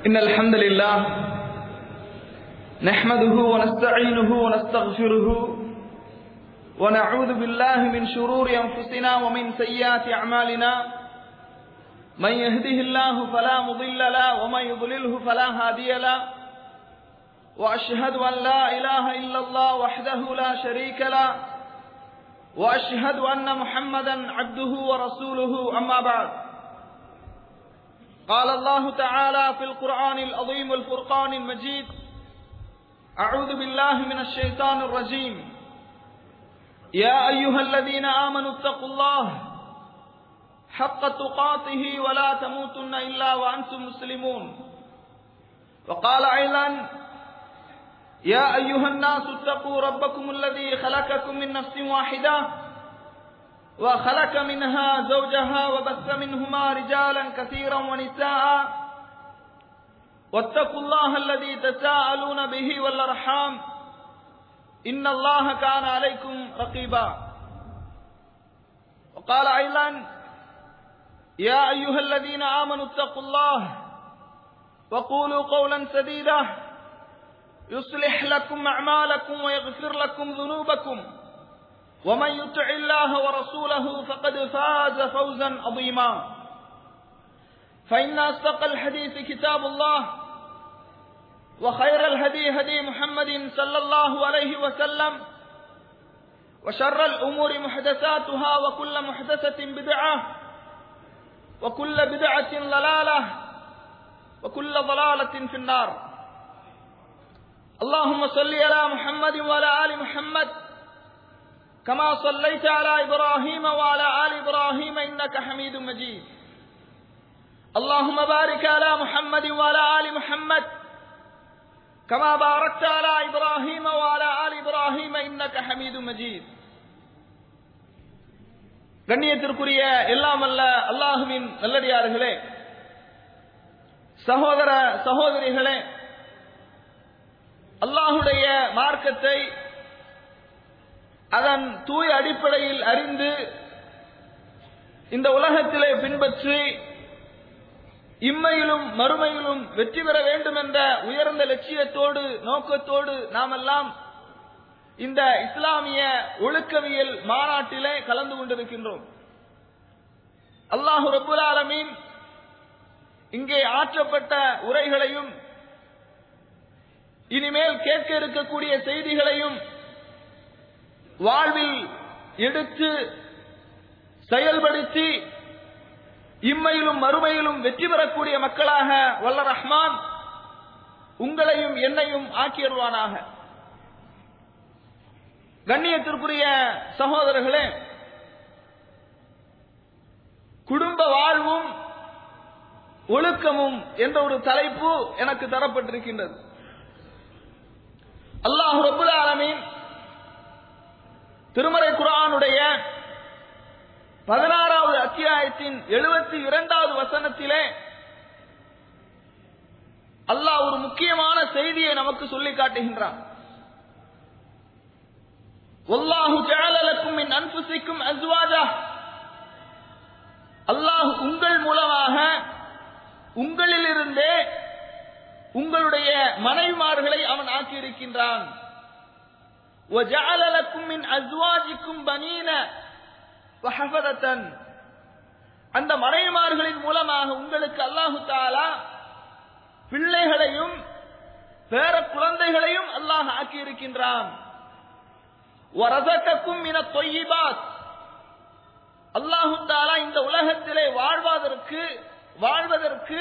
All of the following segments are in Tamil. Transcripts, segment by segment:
إن الحمد لله نحمده ونستعينه ونستغفره ونعوذ بالله من شرور أنفسنا ومن سيئات أعمالنا من يهده الله فلا مضل له ومن يضلله فلا هادي له وأشهد أن لا إله إلا الله وحده لا شريك له وأشهد أن محمدا عبده ورسوله أما بعد قال الله تعالى في القرآن العظيم والفرقان المجيد أعوذ بالله من الشيطان الرجيم يا أيها الذين آمنوا اتقوا الله حق تقاته ولا تموتن إلا وأنتم مسلمون وقال أيضا يا أيها الناس اتقوا ربكم الذي خلقكم من نفس واحدة وخلق منها زوجها وبث منهما رجالا كثيرا ونساء واتقوا الله الذي تساءلون به والأرحام إن الله كان عليكم رقيبا وقال أيضا يا أيها الذين آمنوا اتقوا الله وقولوا قولا سديدا يصلح لكم أعمالكم ويغفر لكم ذنوبكم ومن يطع الله ورسوله فقد فاز فوزا عظيما فإن أصدق الحديث كتاب الله وخير الهدي هدي محمد صلى الله عليه وسلم وشر الأمور محدثاتها وكل محدثة بدعة وكل بدعة ضلالة وكل ضلالة في النار اللهم صل على محمد وعلى آل محمد كما صليت على إبراهيم وعلى آل إبراهيم إنك حميد مجيد اللهم بارك على محمد وعلى آل محمد كما باركت على إبراهيم وعلى آل إبراهيم إنك حميد مجيد கண்ணியத்திற்குரிய எல்லாம் அல்ல அல்லாஹுவின் நல்லடியார்களே சகோதர சகோதரிகளே அல்லாஹுடைய மார்க்கத்தை அதன் தூய அடிப்படையில் அறிந்து இந்த உலகத்திலே பின்பற்றி இம்மையிலும் மறுமையிலும் வெற்றி பெற வேண்டும் என்ற உயர்ந்த லட்சியத்தோடு நோக்கத்தோடு நாமெல்லாம் இந்த இஸ்லாமிய ஒழுக்கவியல் மாநாட்டிலே கலந்து கொண்டிருக்கின்றோம் அல்லாஹு ரபுல் ஆலமீன் இங்கே ஆற்றப்பட்ட உரைகளையும் இனிமேல் கேட்க இருக்கக்கூடிய செய்திகளையும் வாழ்வில் எடுத்து செயல்படுத்தி இம்மையிலும் மறுமையிலும் வெற்றி பெறக்கூடிய மக்களாக வல்ல ரஹ்மான் உங்களையும் என்னையும் ஆக்கியருவானாக கண்ணியத்திற்குரிய சகோதரர்களே குடும்ப வாழ்வும் ஒழுக்கமும் என்ற ஒரு தலைப்பு எனக்கு தரப்பட்டிருக்கின்றது அல்லாஹு ரபுல் ஆலமீன் திருமறை குரானுடைய பதினாறாவது அத்தியாயத்தின் எழுபத்தி இரண்டாவது வசனத்திலே அல்லாஹ் ஒரு முக்கியமான செய்தியை நமக்கு சொல்லி காட்டுகின்றான் ஒல்லாஹு ஜாலலக்கும் மின் அன்புசிக்கும் அஸ்வாஜா அல்லாஹ் உங்கள் மூலமாக உங்களிலிருந்தே உங்களுடைய மனைவிமார்களை அவன் ஆக்கியிருக்கின்றான் அந்த மனைவிமார்களின் மூலமாக உங்களுக்கு அல்லாஹு தாலா பிள்ளைகளையும் பேர குழந்தைகளையும் அல்லாஹ் ஆக்கியிருக்கின்றான் அல்லாஹு தாலா இந்த உலகத்திலே வாழ்வதற்கு வாழ்வதற்கு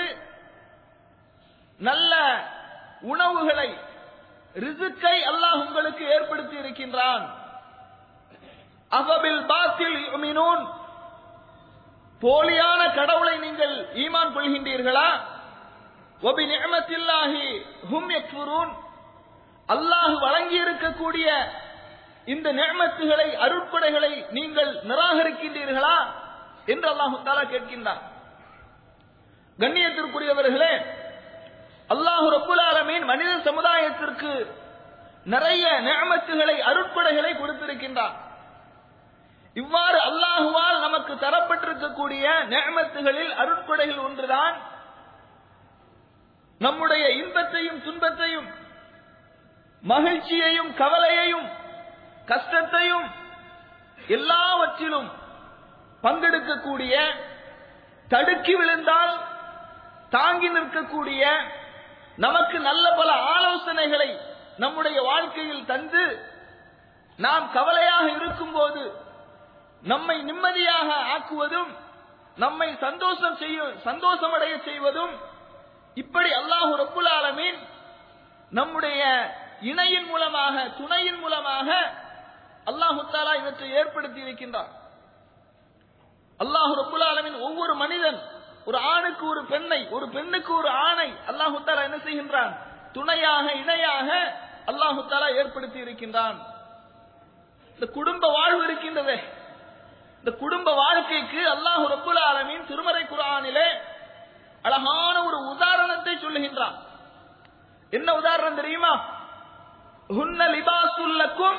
நல்ல உணவுகளை ரிசுக்கை அல்லாஹ் உங்களுக்கு ஏற்படுத்தி இருக்கின்றான் அகபில் பாத்தில் யுமினூன் போலியான கடவுளை நீங்கள் ஈமான் கொள்கின்றீர்களா ஒபி நியமத்தில்லாஹி ஹும் யக்ஃபுரூன் அல்லாஹ் வழங்கி இருக்கக்கூடிய இந்த நியமத்துகளை அருட்படைகளை நீங்கள் நிராகரிக்கின்றீர்களா என்று அல்லாஹு தாலா கேட்கின்றான் கண்ணியத்திற்குரியவர்களே அல்லாஹு ரப்புல் ஆலமீன் மனித சமுதாயத்திற்கு நிறைய நியமத்துகளை அருட்படைகளை கொடுத்திருக்கின்றான் இவ்வாறு அல்லாஹுவால் நமக்கு தரப்பட்டிருக்கக்கூடிய நேமத்துகளில் அருட்கொடைகள் ஒன்றுதான் நம்முடைய இன்பத்தையும் துன்பத்தையும் மகிழ்ச்சியையும் கவலையையும் கஷ்டத்தையும் எல்லாவற்றிலும் பங்கெடுக்கக்கூடிய தடுக்கி விழுந்தால் தாங்கி நிற்கக்கூடிய நமக்கு நல்ல பல ஆலோசனைகளை நம்முடைய வாழ்க்கையில் தந்து நாம் கவலையாக இருக்கும்போது நம்மை நிம்மதியாக ஆக்குவதும் நம்மை சந்தோஷம் செய்யும் சந்தோஷமடைய செய்வதும் இப்படி அல்லாஹு ரப்புல் ஆலமீன் நம்முடைய இணையின் மூலமாக துணையின் மூலமாக அல்லாஹு தாலா இவற்றை ஏற்படுத்தி இருக்கின்றார் அல்லாஹு ரப்புல் ஆலமீன் ஒவ்வொரு மனிதன் ஒரு ஆணுக்கு ஒரு பெண்ணை ஒரு பெண்ணுக்கு ஒரு ஆணை அல்லாஹு தாலா என்ன செய்கின்றான் துணையாக இணையாக அல்லாஹு தாலா ஏற்படுத்தி இருக்கின்றான் இந்த குடும்ப வாழ்வு இருக்கின்றதே இந்த குடும்ப வாழ்க்கைக்கு அல்லாஹு ரப்புல் ஆலமீன் திருமறை குர்ஆனிலே அழகான ஒரு உதாரணத்தை சொல்லுகின்றான் என்ன உதாரணம் தெரியுமா ஹுன்ன லிபாசுல்லக்கும்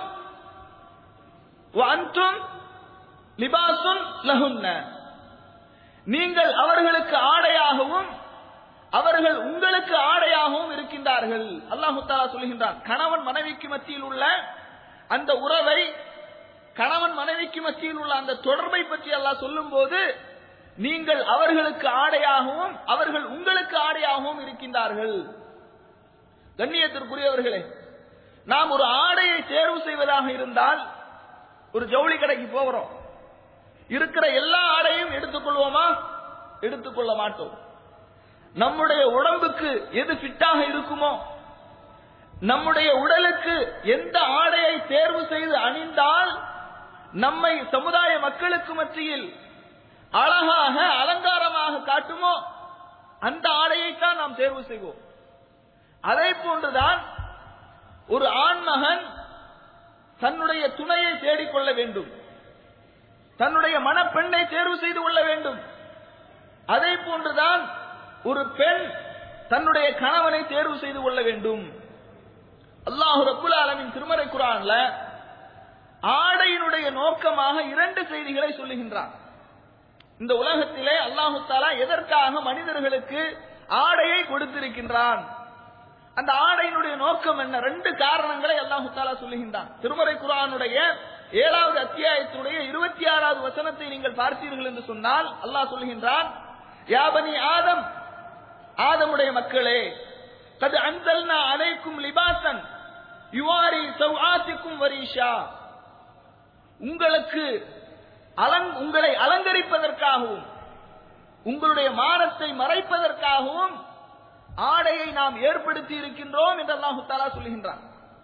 அன்றும் லிபாசுன் லஹுன்ன நீங்கள் அவர்களுக்கு ஆடையாகவும் அவர்கள் உங்களுக்கு ஆடையாகவும் இருக்கின்றார்கள் அல்லாஹு தாலா சொல்லுகின்றான் கணவன் மனைவிக்கு மத்தியில் உள்ள அந்த உறவை கணவன் மனைவிக்கு மத்தியில் உள்ள அந்த தொடர்பை பற்றி அல்லாஹ் சொல்லும் போது நீங்கள் அவர்களுக்கு ஆடையாகவும் அவர்கள் உங்களுக்கு ஆடையாகவும் இருக்கின்றார்கள் கண்ணியத்திற்குரியவர்களே நாம் ஒரு ஆடையை தேர்வு செய்வதாக இருந்தால் ஒரு ஜவுளி கடைக்கு போகிறோம் இருக்கிற எல்லா ஆடையும் எடுத்துக்கொள்வோமா எடுத்துக்கொள்ள மாட்டோம் நம்முடைய உடம்புக்கு எது ஃபிட்டாக இருக்குமோ நம்முடைய உடலுக்கு எந்த ஆடையை தேர்வு செய்து அணிந்தால் நம்மை சமுதாய மக்களுக்கு மத்தியில் அழகாக அலங்காரமாக காட்டுமோ அந்த ஆடையைத்தான் நாம் தேர்வு செய்வோம் அதே போன்றுதான் ஒரு ஆண்மகன் தன்னுடைய துணையை தேடிக்கொள்ள வேண்டும் தன்னுடைய மணப்பெண்ணை தேர்வு செய்து கொள்ள வேண்டும் அதே போன்றுதான் ஒரு பெண் தன்னுடைய கணவனை தேர்வு செய்து கொள்ள வேண்டும் அல்லாஹு ரப்புல் ஆலமின் திருமறை குரான்ல ஆடையினுடைய நோக்கமாக இரண்டு செய்திகளை சொல்லுகின்றான் இந்த உலகத்திலே அல்லாஹு தாலா எதற்காக மனிதர்களுக்கு ஆடையை கொடுத்திருக்கின்றான் அந்த ஆடையினுடைய நோக்கம் என்ன ரெண்டு காரணங்களை அல்லாஹு தாலா சொல்லுகின்றான் திருமறை குரானுடைய ஏழாவது அத்தியாயத்தினுடைய இருபத்தி ஆறாவது வசனத்தை நீங்கள் பார்த்தீர்கள் என்று சொன்னால் அல்லாஹ் சொல்லுகின்றான் யாபனி ஆதம் ஆதமுடைய மக்களே கது அன்சல்னா அலைக்கும் லிபாசன் யுவாரி சௌஆத்திக்கும் வரீஷா உங்களுக்கு அலங் உங்களை அலங்கரிப்பதற்காகவும் உங்களுடைய மானத்தை மறைப்பதற்காகவும் ஆடையை நாம் ஏற்படுத்தி இருக்கின்றோம் என்று அல்லாஹு தாலா சொல்லுகின்றான்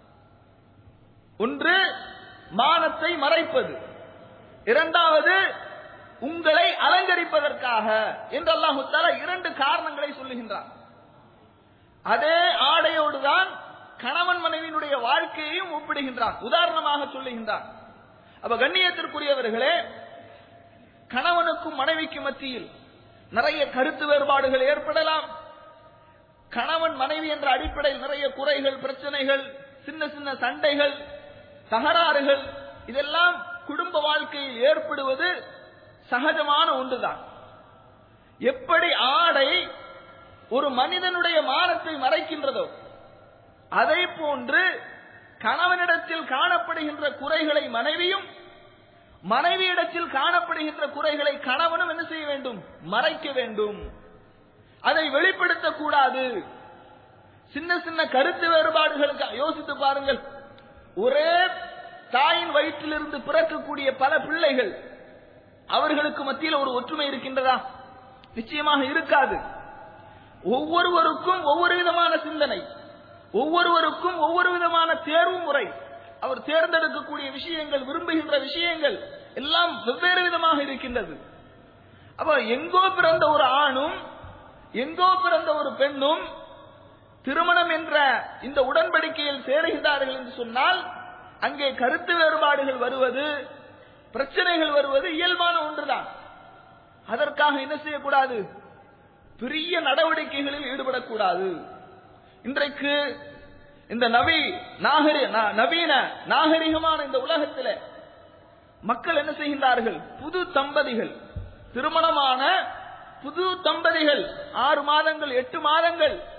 ஒன்று மானத்தை மறைப்பது இரண்டாவது உங்களை அலங்கரிப்பதற்காக என்று அல்லாஹு தாலா இரண்டு காரணங்களை சொல்லுகின்றான் அதே ஆடையோடு தான் கணவன் மனைவியினுடைய வாழ்க்கையையும் ஒப்பிடுகின்றான் உதாரணமாக சொல்லுகின்றான் அப்ப கண்ணியத்திற்குரியவர்களே கணவனுக்கும் மனைவிக்கும் மத்தியில் நிறைய கருத்து வேறுபாடுகள் ஏற்படலாம் கணவன் மனைவி என்ற அடிப்படையில் நிறைய குறைகள் பிரச்சனைகள் சின்ன சின்ன சண்டைகள் தகராறுகள் இதெல்லாம் குடும்ப வாழ்க்கையில் ஏற்படுவது சகஜமான ஒன்றுதான் எப்படி ஆடை ஒரு மனிதனுடைய மானத்தை மறைக்கின்றதோ அதே போன்று கணவனிடத்தில் காணப்படுகின்ற குறைகளை மனைவியும் மனைவியிடத்தில் காணப்படுகின்ற குறைகளை கணவனும் என்ன செய்ய வேண்டும் மறைக்க வேண்டும் அதை வெளிப்படுத்தக்கூடாது சின்ன சின்ன கருத்து வேறுபாடுகளுக்கு யோசித்து பாருங்கள் ஒரே தாயின் வயிற்றிலிருந்து பிறக்கக்கூடிய பல பிள்ளைகள் அவர்களுக்கு மத்தியில் ஒரு ஒற்றுமை இருக்கின்றதா நிச்சயமாக இருக்காது ஒவ்வொருவருக்கும் ஒவ்வொரு விதமான சிந்தனை ஒவ்வொருவருக்கும் ஒவ்வொரு விதமான தேர்வு முறை அவர் தேர்ந்தெடுக்கக்கூடிய விஷயங்கள் விரும்புகின்ற விஷயங்கள் எல்லாம் வெவ்வேறு விதமாக இருக்கின்றது அப்ப எங்கோ பிறந்த ஒரு ஆணும் எங்கோ பிறந்த ஒரு பெண்ணும் திருமணம் என்ற இந்த உடன்படிக்கையில் சேருகின்றார்கள் என்று சொன்னால் அங்கே கருத்து வேறுபாடுகள் வருவது பிரச்சனைகள் வருவது இயல்பான ஒன்றுதான் அதற்காக என்ன செய்யக்கூடாது பெரிய நடவடிக்கைகளில் ஈடுபடக்கூடாது இன்றைக்கு இந்த நவி நாகரி நவீன நாகரிகமான இந்த உலகத்தில் மக்கள் என்ன செய்கின்றார்கள் புது தம்பதிகள் திருமணமான புது தம்பதிகள் ஆறு மாதங்கள் எட்டு மாதங்கள்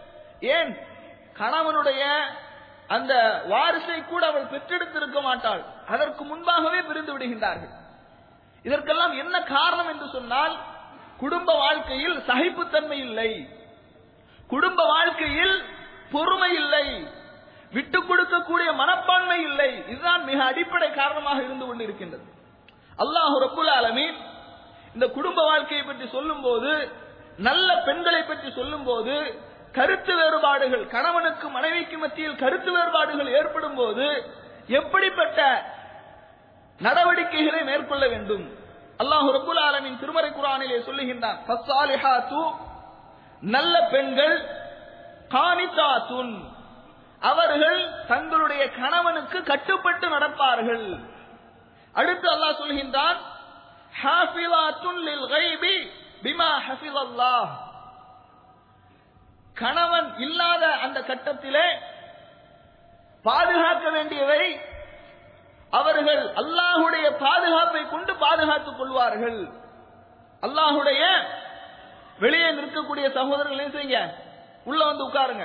ஏன் கணவனுடைய அந்த வாரிசை கூட அவள் பெற்றெடுத்திருக்க மாட்டாள் அதற்கு முன்பாகவே பிரிந்து விடுகின்றார்கள் இதற்கெல்லாம் என்ன காரணம் என்று சொன்னால் குடும்ப வாழ்க்கையில் சகிப்புத்தன்மை இல்லை குடும்ப வாழ்க்கையில் பொறுமை இல்லை விட்டு கொடுக்கக்கூடிய மனப்பான்மை இல்லை இதுதான் மிக அடிப்படை காரணமாக இருந்து கொண்டிருக்கின்றது அல்லாஹு ரப்புல் ஆலமீன் இந்த குடும்ப வாழ்க்கையை பற்றி சொல்லும் போது நல்ல பெண்களை பற்றி சொல்லும் போது கருத்து வேறுபாடுகள் கணவனுக்கு மனைவிக்கு மத்தியில் கருத்து வேறுபாடுகள் ஏற்படும் போது எப்படிப்பட்ட நடவடிக்கைகளை மேற்கொள்ள வேண்டும் அல்லாஹு ரப்புல் ஆலமின் திருமறை குரானிலே சொல்லுகின்றான் ஃபஸ்ஸாலிஹாத்து நல்ல பெண்கள் கானிதாத்துன் அவர்கள் தங்களுடைய கணவனுக்கு கட்டுப்பட்டு நடப்பார்கள் அடுத்து அல்லாஹ் சொல்கின்றான் ஹாஃபிலாத்துன் லில் கைபி பிமா ஹஃபிலல்லாஹ் கணவன் இல்லாத அந்த கட்டத்திலே பாதுகாக்க வேண்டியவை அவர்கள் அல்லாஹுடைய பாதுகாப்பை கொண்டு பாதுகாத்துக் கொள்வார்கள் அல்லாஹுடைய வெளியே நிற்கக்கூடிய சகோதரர்கள் என்ன செய்யுங்க உள்ள வந்து உட்காருங்க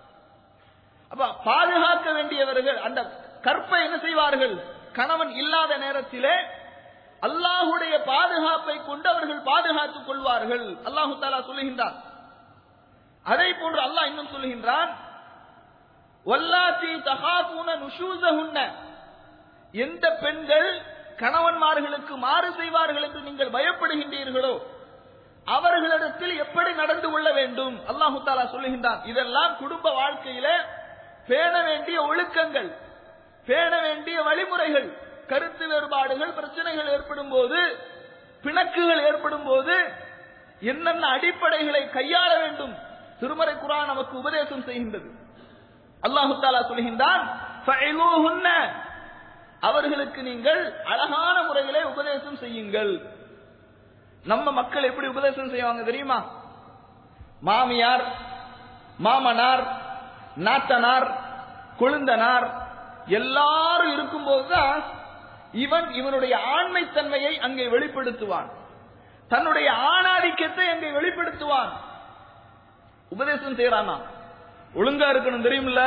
அப்ப பாதுகாக்க வேண்டியவர்கள் அந்த கற்பை என்ன செய்வார்கள் கணவன் இல்லாத நேரத்திலே அல்லாஹுடைய பாதுகாப்பை கொண்டு அவர்கள் பாதுகாத்துக் கொள்வார்கள் அல்லாஹு தாலா சொல்லுகின்றான் அதே போன்று அல்லாஹ் இன்னும் சொல்லுகின்றான் வல்லாத்தி தகாபூன நுஷூசஹுன்ன எந்த பெண்கள் கணவன்மார்களுக்கு மாறு செய்வார்கள் என்று நீங்கள் பயப்படுகின்றீர்களோ அவர்களிடத்தில் எப்படி நடந்து கொள்ள வேண்டும் அல்லாஹு தாலா சொல்லுகின்றான் இதெல்லாம் குடும்ப வாழ்க்கையில பேண வேண்டிய ஒழுக்கங்கள் பேண வேண்டிய வழிமுறைகள் கருத்து வேறுபாடுகள் பிரச்சனைகள் ஏற்படும் போது பிணக்குகள் ஏற்படும் போது என்னென்ன அடிப்படைகளை கையாள வேண்டும் திருமறை குரான் நமக்கு உபதேசம் செய்கின்றது அல்லாஹு தாலா சொல்கின்றான் "ஃபஅலூஹுன்ன." அவர்களுக்கு நீங்கள் அழகான முறையிலே உபதேசம் செய்யுங்கள் நம்ம மக்கள் எப்படி உபதேசம் செய்வாங்க தெரியுமா மாமியார் மாமனார் நாத்தனார் கொழுந்தனார் எல்லாரும் இருக்கும்போதுதான் இவன் இவனுடைய ஆண்மைத்தன்மையை அங்கே வெளிப்படுத்துவான் தன்னுடைய ஆணாதிக்கத்தை அங்கே வெளிப்படுத்துவான் உபதேசம் செய்யறானா ஒழுங்கா இருக்கணும் தெரியுமில்ல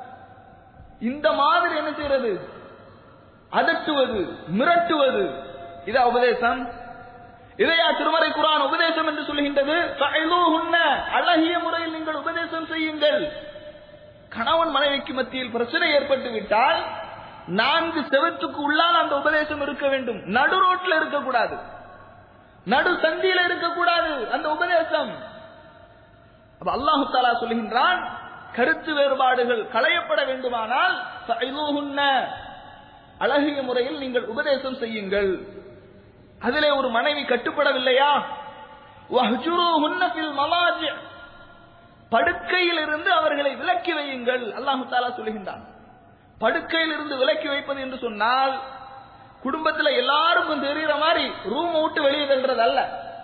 இந்த மாதிரி என்ன செய்யறது அதட்டுவது மிரட்டுவது இதா உபதேசம் இதையா திருமறை குரான் உபதேசம் என்று சொல்கின்றது ஃபஅலூஹுன்ன. அழகிய முறையில் நீங்கள் உபதேசம் செய்யுங்கள் கணவன் மனைவிக்கு மத்தியில் பிரச்சனை ஏற்பட்டு விட்டால் நான்கு செவத்துக்கு உள்ளால் அந்த உபதேசம் இருக்க வேண்டும் நடு ரோட்ல இருக்கக்கூடாது நடு சந்தியில இருக்கக்கூடாது அந்த உபதேசம் அப்ப அல்லாஹு தாலா சொல்கின்றான் கருத்து வேறுபாடுகள் களையப்பட வேண்டுமானால் ஃபஅலூஹுன்ன. அழகிய முறையில் நீங்கள் உபதேசம் செய்யுங்கள் அதிலே ஒரு மனைவி கட்டுப்படவில்லையா வஹ்ஜுரூஹுன்ன ஃபில் மலாஜி படுக்கையில் இருந்து அவர்களை விலக்கி வையுங்கள் அல்லாஹு தாலா சொல்லுகின்றான் படுக்கையில் இருந்து விலக்கி வைப்பது என்று சொன்னால் குடும்பத்துல எல்லாருக்கும் தெரிகிற மாதிரி ரூம் விட்டு வெளியே தள்ளுறது அல்ல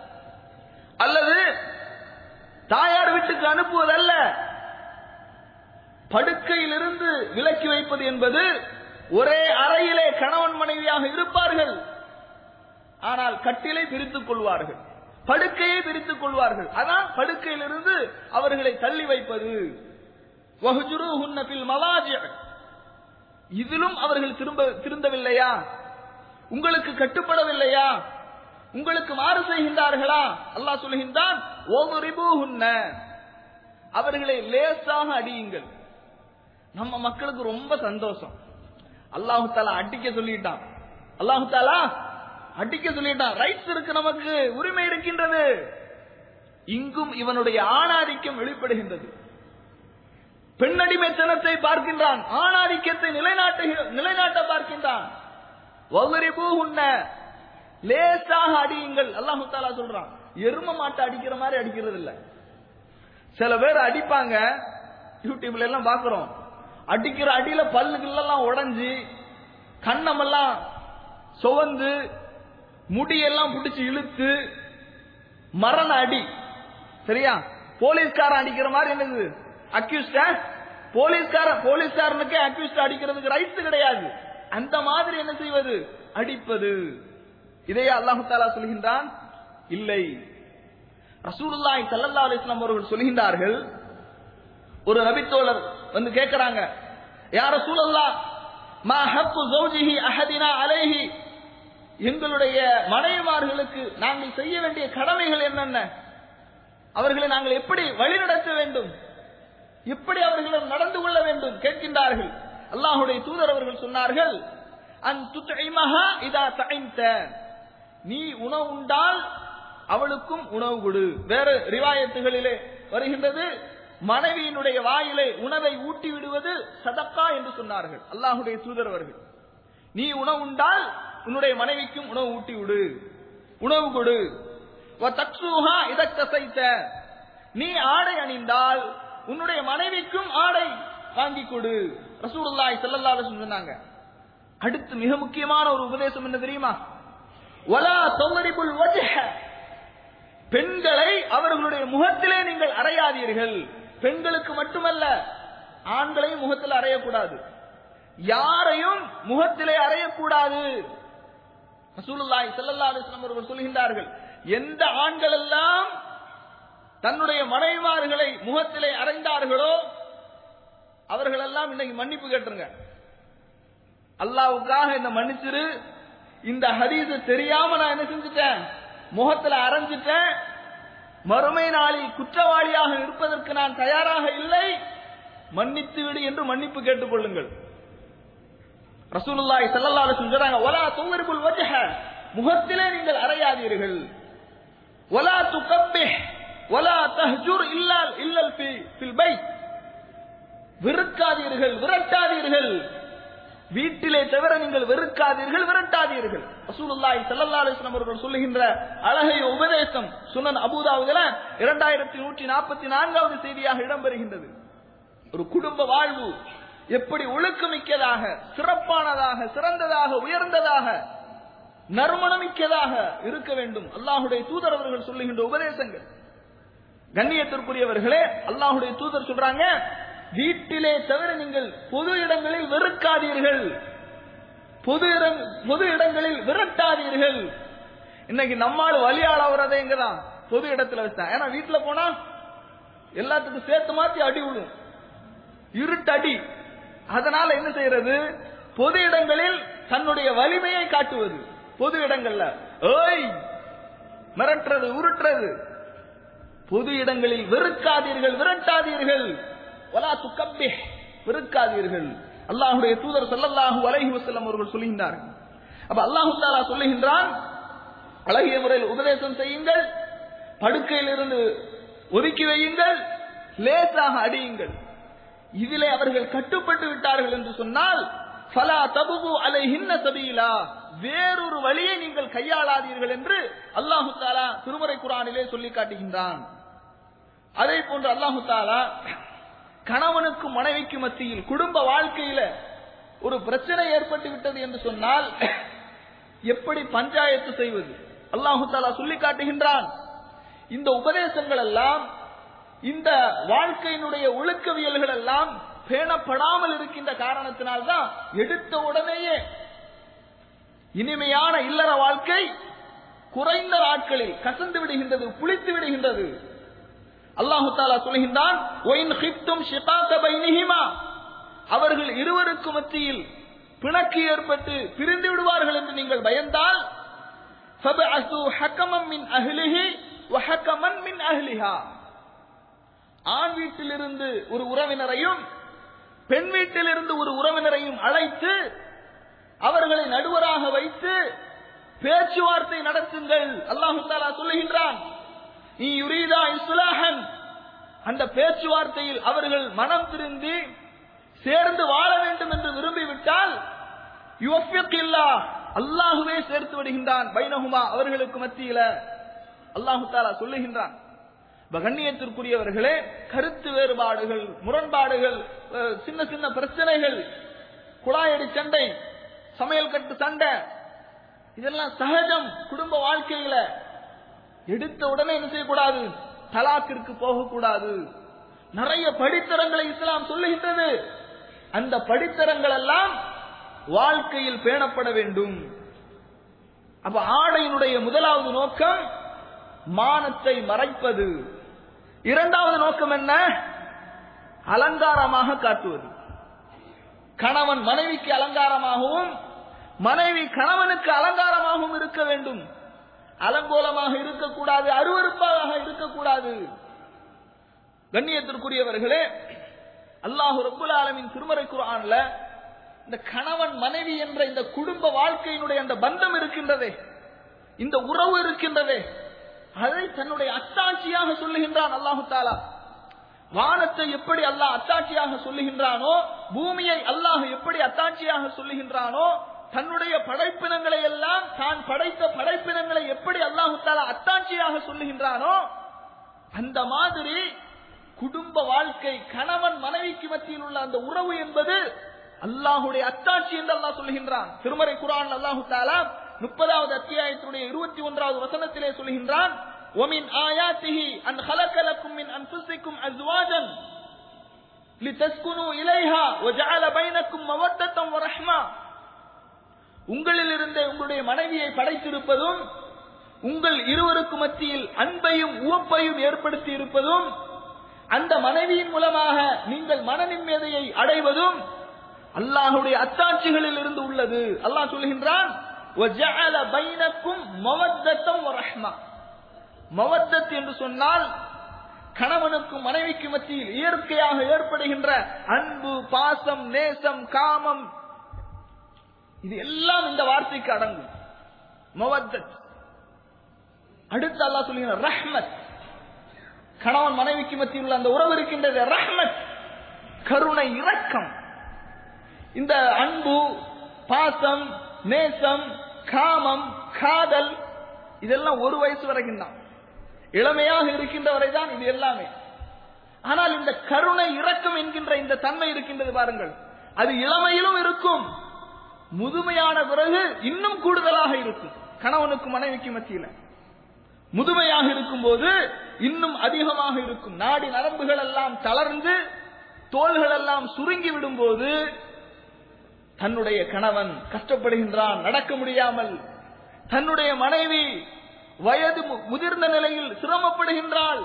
அல்லது தாயார் வீட்டுக்கு அனுப்புவதல்ல படுக்கையிலிருந்து விலக்கி வைப்பது என்பது ஒரே அறையிலே கணவன் மனைவியாக இருப்பார்கள் ஆனால் கட்டிலை பிரித்துக் கொள்வார்கள் படுக்கையை பிரித்துக் கொள்வார்கள் அதான் படுக்கையிலிருந்து அவர்களை தள்ளி வைப்பது வஹ்ஜுரூஹுன்ன ஃபில் மலாஜி இதிலும் அவர்கள் திரும்ப திருந்தவில்லையா உங்களுக்கு கட்டுப்படவில்லையா உங்களுக்கு மாறு செய்கின்றார்களா அல்லாஹ் சொல்கின்றான் ஓதுரிபூஹுன்ன அவர்களை லேசாக அடியுங்கள் நம்ம மக்களுக்கு ரொம்ப சந்தோஷம் அல்லாஹு தாலா அடிக்க சொல்லிட்டான் அல்லாஹு தாலா அடிக்க சொல்லிட்டான் ரைட்ஸ் இருக்கு நமக்கு உரிமை இருக்கின்றது இங்கும் இவனுடைய ஆணாதிக்கம் வெளிப்படுகின்றது பெண்ணடிமைத்தனத்தை பார்க்கின்றான் ஆணாதிக்கத்தை நிலைநாட்டு நிலைநாட்ட பார்க்கின்றான் வகுரிபூஹுன்ன லேசாக அடியுங்கள் அல்லாஹு தாலா சொல்றான் எரும மாட்டை அடிக்கிற மாதிரி அடிக்கிறது இல்ல சில பேர் அடிப்பாங்க யூடியூப்ல எல்லாம் பாக்குறோம் அடிக்கிற அடியில பல்லுகள் எல்லாம் உடைஞ்சு கண்ணமெல்லாம் சுவந்து முடியெல்லாம் பிடிச்சு இழுத்து மரண அடி சரியா போலீஸ்காரன் அடிக்கிற மாதிரி என்னது அக்யூஸ்ட போலீஸ்கார போலீஸ்காரனுக்கே அக்யூஸ்ட் அடிக்கிறதுக்கு ரைட்ஸ் கிடையாது அந்த மாதிரி என்ன செய்வது அடிப்பது இதையே அல்லாஹு தாலா சொல்கின்றான் இல்லை ரசூலுல்லாஹி ஸல்லல்லாஹு அலைஹி வஸல்லம் அவர்கள் சொல்கின்றார்கள் ஒரு நபித்தோழர் வந்து கேட்கிறாங்க யார சூழல்லா மா ஹக்கு ஜௌஜிஹி அஹதினா அலைஹி எங்களுடைய மனைவிமார்களுக்கு நாங்கள் செய்ய வேண்டிய கடமைகள் என்னென்ன அவர்களை நாங்கள் எப்படி வழிநடத்த வேண்டும் எப்படி அவர்களிடம் நடந்து கொள்ள வேண்டும் கேட்கின்றார்கள் அல்லாஹுடைய தூதர் அவர்கள் சொன்னார்கள் அன் துத்இமஹா இதா தஐம்த நீ உணவு உண்டால் அவளுக்கும் உணவு கொடு வேறு ரிவாயத்துகளிலே வருகின்றது மனைவியினுடைய வாயிலே உணவை ஊட்டி விடுவது சதக்கா என்று சொன்னார்கள் அல்லாஹுடைய தூதர் அவர்கள் நீ உணவு உண்டால் உன்னுடைய மனைவிக்கும் உணவு ஊட்டி விடு உணவு கொடு தக்ஸூஹா இதக்கசைத்த நீ ஆடை அணிந்தால் உன்னுடைய மனைவிக்கும் ஆடை வாங்கி கொடு ரசூலுல்லாஹி ஸல்லல்லாஹு அலைஹி வஸல்லம் சொன்னாங்க அடுத்து மிக முக்கியமான ஒரு உபதேசம் என்ன தெரியுமா வலா தவரிபுல் வஜ்ஹ பெண்களை அவர்களுடைய முகத்திலே நீங்கள் அறையாதீர்கள் பெண்களுக்கு மட்டுமல்ல ஆண்களையும் முகத்தில் அறையக்கூடாது யாரையும் முகத்திலே அறையக்கூடாது ரசூலுல்லாஹி ஸல்லல்லாஹு அலைஹி வஸல்லம் அவர்கள் சொல்கின்றார்கள் எந்த ஆண்கள் எல்லாம் தன்னுடைய மனைவிமார்களை முகத்திலே அறைந்தார்களோ அவர்கள் எல்லாம் இன்னைக்கு மன்னிப்பு கேட்டுருங்க அல்லாவுக்காக என்ன மன்னிச்சிரு இந்த ஹதீஸ் தெரியாம நான் என்ன செஞ்சுட்டேன் முகத்துல அரைஞ்சிட்டேன் மறுமை நாளில் குற்றவாளியாக இருப்பதற்கு நான் தயாராக இல்லை மன்னித்து விடு என்று மன்னிப்பு கேட்டுக்கொள்ளுங்கள் ரசூலுல்லாஹி ஸல்லல்லாஹு அலைஹி வஸல்லம் சொல்றாங்க வலா துவரிபுல் வஜ்ஹ முகத்திலே நீங்கள் அறையாதீர்கள் வலா துகப்பிஹ் வலா தஹ்ஜுர் இல்லா இல்லல் ஃபி ஃபில் பைத் வெறுக்காதீர்கள் விரட்டாதீர்கள் வீட்டிலே தவிர நீங்கள் வெறுக்காதீர்கள் விரட்டாதீர்கள் ரசூலுல்லாஹி ஸல்லல்லாஹு அலைஹி வஸல்லம் அவர்கள் சொல்லுகின்ற அழகிய உபதேசம் சுனன் அபூதாவுதுல இரண்டாயிரத்தி நூற்றி நாற்பத்தி நான்காவது செய்தியாக இடம்பெறுகின்றது ஒரு குடும்ப வாழ்வு எப்படி ஒழுக்கமிக்கதாக சிறப்பானதாக சிறந்ததாக உயர்ந்ததாக நறுமணமிக்கதாக இருக்க வேண்டும் அல்லாஹுடைய தூதர் அவர்கள் சொல்லுகின்ற உபதேசங்கள் கண்ணியத்திற்குரியவர்களே அல்லாஹுடைய தூதர் சொல்றாங்க வீட்டிலே தவிர நீங்கள் பொது இடங்களில் வெறுக்காதீர்கள் பொது இடம் பொது இடங்களில் விரட்டாதீர்கள் இன்னைக்கு நம்மால் வழியாள வரதே எங்கதான் பொது இடத்துல வச்சா ஏன்னா வீட்டுல போனா எல்லாத்துக்கும் சேர்த்து மாத்தி அடி விடும் இருட்டடி அதனால என்ன செய்யறது பொது இடங்களில் தன்னுடைய வலிமையை காட்டுவது பொது இடங்கள்ல ஏய் மிரட்டுறது உருட்டுறது பொது இடங்களில் வெறுக்காதீர்கள் விரட்டாதீர்கள் வலா துக்கப்பே வெறுக்காதீர்கள் அல்லாஹுடைய தூதர் ஸல்லல்லாஹு அலைஹி வஸல்லம் அவர்கள் சொல்லுகின்றார்கள் அப்ப அல்லாஹு தஆலா சொல்லுகின்றான் அழகிய முறையில் உபதேசம் செய்யுங்கள் படுக்கையிலிருந்து ஒதுக்கி வையுங்கள் லேசாக அடியுங்கள் இதிலே அவர்கள் கட்டுப்பட்டு விட்டார்கள் என்று சொன்னால் ஃபலா தபுகு அலைஹின்ன சபீலா வேறொரு வழியை நீங்கள் கையாளாதீர்கள் என்று அல்லாஹு தாலா திருமறை குரானிலே சொல்லி காட்டுகின்றான் அதே போன்று அல்லாஹு தாலா கணவனுக்கும் மனைவிக்கும் மத்தியில் குடும்ப வாழ்க்கையில ஒரு பிரச்சனை ஏற்பட்டு விட்டது என்று சொன்னால் எப்படி பஞ்சாயத்து செய்வது அல்லாஹு தாலா சொல்லி காட்டுகின்றான் இந்த உபதேசங்கள் எல்லாம் இந்த வாழ்க்கையினுடைய ஒழுக்கவியல்கள் எல்லாம் பேணப்படாமல் இருக்கின்ற காரணத்தினால்தான் எடுத்த உடனேயே இனிமையான இல்லற வாழ்க்கை குறைந்த நாட்களில் கசந்து விடுகின்றது புளித்து விடுகின்றது அல்லாஹு தாலா சொல்கின்றான் ஒயின் ஹிப்தும் ஷிகாக பைனிஹிமா அவர்கள் இருவருக்கு மத்தியில் பிணக்கு ஏற்பட்டு பிரிந்து விடுவார்கள் என்று நீங்கள் பயந்தால் ஃபபஅஸு ஹக்கமம் மின் அஹ்லிஹி வ ஹக்கமன் மின் அஹ்லிஹா ஆண் வீட்டிலிருந்து ஒரு உறவினரையும் பெண் வீட்டிலிருந்து ஒரு உறவினரையும் அழைத்து அவர்களை நடுவராக வைத்து பேச்சுவார்த்தை நடத்துங்கள் அல்லாஹு தாலா சொல்லுகின்றான் நீ யுரீதா இஸ்லாஹன் அந்த பேச்சுவார்த்தையில் அவர்கள் மனம் திருந்தி சேர்ந்து வாழ வேண்டும் என்று விரும்பிவிட்டால் யுவஃபிக்கில்லா அல்லாஹுவே சேர்த்து விடுகின்றான் பைனஹுமா அவர்களுக்கு மத்தியில அல்லாஹு தாலா சொல்லுகின்றான் கண்ணியத்திற்குரியவர்களே கருத்து வேறுபாடுகள் முரண்பாடுகள் அஹ், சின்ன சின்ன பிரச்சனைகள் குழாயடி சண்டை சமையல் கட்டு சண்டை இதெல்லாம் சகஜம் குடும்ப வாழ்க்கையில எடுத்த உடனே என்ன செய்யக்கூடாது தலாக்கிற்கு போகக்கூடாது நிறைய படித்தரங்களை இஸ்லாம் சொல்லுகின்றது அந்த படித்தரங்கள் எல்லாம் வாழ்க்கையில் பேணப்பட வேண்டும் அப்ப ஆடையினுடைய முதலாவது நோக்கம் மானத்தை மறைப்பது இரண்டாவது நோக்கம் என்ன அலங்காரமாக காட்டுவது கணவன் மனைவிக்கு அலங்காரமாகவும் மனைவி கணவனுக்கு அலங்காரமாகவும் இருக்க வேண்டும் அலங்கோலமாக இருக்கக்கூடாது அருவருப்பாக இருக்கக்கூடாது கண்ணியத்திற்குரியவர்களே அல்லாஹு ரப்புல் ஆலமின் திருமறை குர்ஆன்ல இந்த கணவன் மனைவி என்ற இந்த குடும்ப வாழ்க்கையினுடைய அந்த பந்தம் இருக்கின்றதே இந்த உறவு இருக்கின்றதே அதை தன்னுடைய அத்தாட்சியாக சொல்லுகின்றான் அல்லாஹு தாலா வானத்தை எப்படி அல்லாஹ் அத்தாட்சியாக சொல்லுகின்றானோ பூமியை அல்லாஹ் எப்படி அத்தாட்சியாக சொல்லுகின்றானோ தன்னுடைய படைப்பினங்களை எல்லாம் தான் படைத்த படைப்பினங்களை எப்படி அல்லாஹு தாலா அத்தாட்சியாக சொல்லுகின்றானோ அந்த மாதிரி குடும்ப வாழ்க்கை கணவன் மனைவிக்கு மத்தியில் உள்ள அந்த உறவு என்பது அல்லாஹுடைய அத்தாட்சி என்று அல்லாஹ் சொல்லுகின்றான் திருமறை குரான் அல்லாஹு தாலா முப்பதாவது அத்தியாயத்தினுடைய இருபத்தி ஒன்றாவது வசனத்திலே சொல்கின்றான் ومن آياته أن خلق لكم من أنفسكم أزواجا لتسكنوا إليها وجعل بينكم مودة ورحمة உங்களில் இருந்தே உங்களுடைய மனைவியை படைத்திருப்பதும் உங்கள் இருவருக்கு மத்தியில் அன்பையும் உவப்பையும் ஏற்படுத்தி இருப்பதும் அந்த மனைவியின் மூலமாக நீங்கள் மன நிம்மதியை அடைவதும் அல்லாஹுடைய அத்தாட்சிகளில் இருந்து உள்ளது அல்லாஹ் சொல்கின்றான் وَجَعَلَ بَيْنَكُمْ مَوَدَّةً وَرَحْمَةً மவத்தத் என்று சொன்னால் கணவனுக்கும் மனைவிக்கு மத்தியில் இயற்கையாக ஏற்படுகின்ற அன்பு பாசம் நேசம் காமம் இது எல்லாம் இந்த வார்த்தைக்கு அடங்கும் மவத்தத் அடுத்து அல்லாஹ் சொல்லுகிற ரஹ்மத் கணவன் மனைவிக்கு மத்தியில் உள்ள அந்த உறவு இருக்கின்றது ரஹ்மத் கருணை இரக்கம் இந்த அன்பு பாசம் நேசம் காமம் காதல் இதெல்லாம் ஒரு வயசு வரைக்கும் தான் இளமையாக இருக்கின்ற வரைதான் இது எல்லாமே ஆனால் இந்த கருணை இரக்கம் என்கின்ற இந்த தன்மை இருக்கின்றது பாருங்கள் அது இளமையிலும் இருக்கும் முதுமையான பிறகு இன்னும் கூடுதலாக இருக்கும் கணவனுக்கு மனைவிக்கு மத்தியில முதுமையாக இருக்கும் போது இன்னும் அதிகமாக இருக்கும் நாடி நரம்புகள் எல்லாம் தளர்ந்து தோள்கள் எல்லாம் சுருங்கி விடும் போது தன்னுடைய கணவன் கஷ்டப்படுகின்றான் நடக்க முடியாமல் தன்னுடைய மனைவி வயது முதிர்ந்த நிலையில் சிரமப்படுகின்றாள்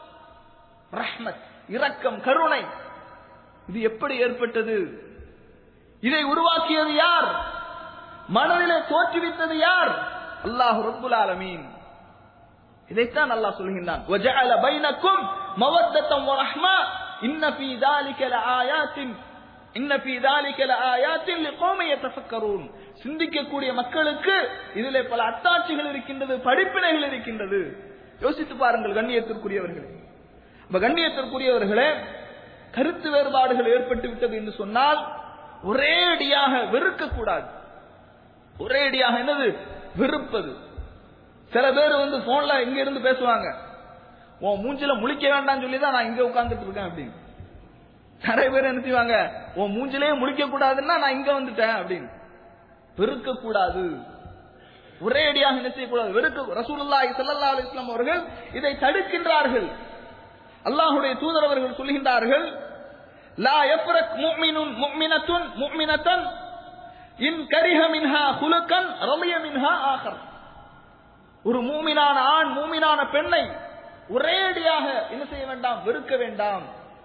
ரஹ்மத் இரக்கம் கருணை இது எப்படி ஏற்பட்டது இதை உருவாக்கியது யார் மனதிலே தோற்றுவித்தது யார் அல்லாஹ் ரப்புல் ஆலமீன் இதைத்தான் அல்லாஹ் சொல்கின்றான் وَجَعَلَ بَيْنَكُمْ مَوَدَّةً وَرَحْمَةً إِنَّ فِي ذَلِكَ لَآيَاتٍ إِنَّ فِي ذَلِكَ لَآيَاتٍ لِقَوْمٍ يَتَفَكَّرُونَ சிந்திக்கக்கூடிய மக்களுக்கு இதிலே பல அத்தாட்சிகள் இருக்கின்றது படிப்பினைகள் இருக்கின்றது யோசித்து பாருங்கள் கண்ணியத்திற்குரியவர்களே அப்ப கண்ணியத்திற்குரியவர்களே கருத்து வேறுபாடுகள் ஏற்பட்டு விட்டது என்று சொன்னால் ஒரேடியாக வெறுக்க கூடாது ஒரேடியாக என்னது வெறுப்பது சில பேர் வந்து போன்ல இங்க இருந்து பேசுவாங்க உன் மூஞ்சில முழிக்க வேண்டாம்னு சொல்லி தான் நான் இங்க உட்கார்ந்துட்டு இருக்கேன் அப்படின்னு நிறைய பேர் என்ன செய்வாங்க உன் மூஞ்சிலே முழிக்க கூடாதுன்னா நான் இங்க வந்துட்டேன் அப்படின்னு வெறுக்க கூடாது ஒரே அடியாக என்ன செய்யக்கூடாது வெறுக்க ரசூலுல்லாஹி ஸல்லல்லாஹு அலைஹி வஸல்லம் அவர்கள் இதை தடுக்கின்றார்கள் அல்லாஹ்வுடைய தூதர் அவர்கள் சொல்கின்றார்கள் லா யஃப்ரக் முஃமினுன் முஃமினத்துன் முஃமினத்தன் இன் கரிஹ மின்ஹா குலுக்கன் ரலிய மின்ஹா ஆகர் ஒரு மூமினான ஆண் மூமினான பெண்ணை ஒரேடியாக என்ன செய்ய வேண்டாம் வெறுக்க வேண்டாம்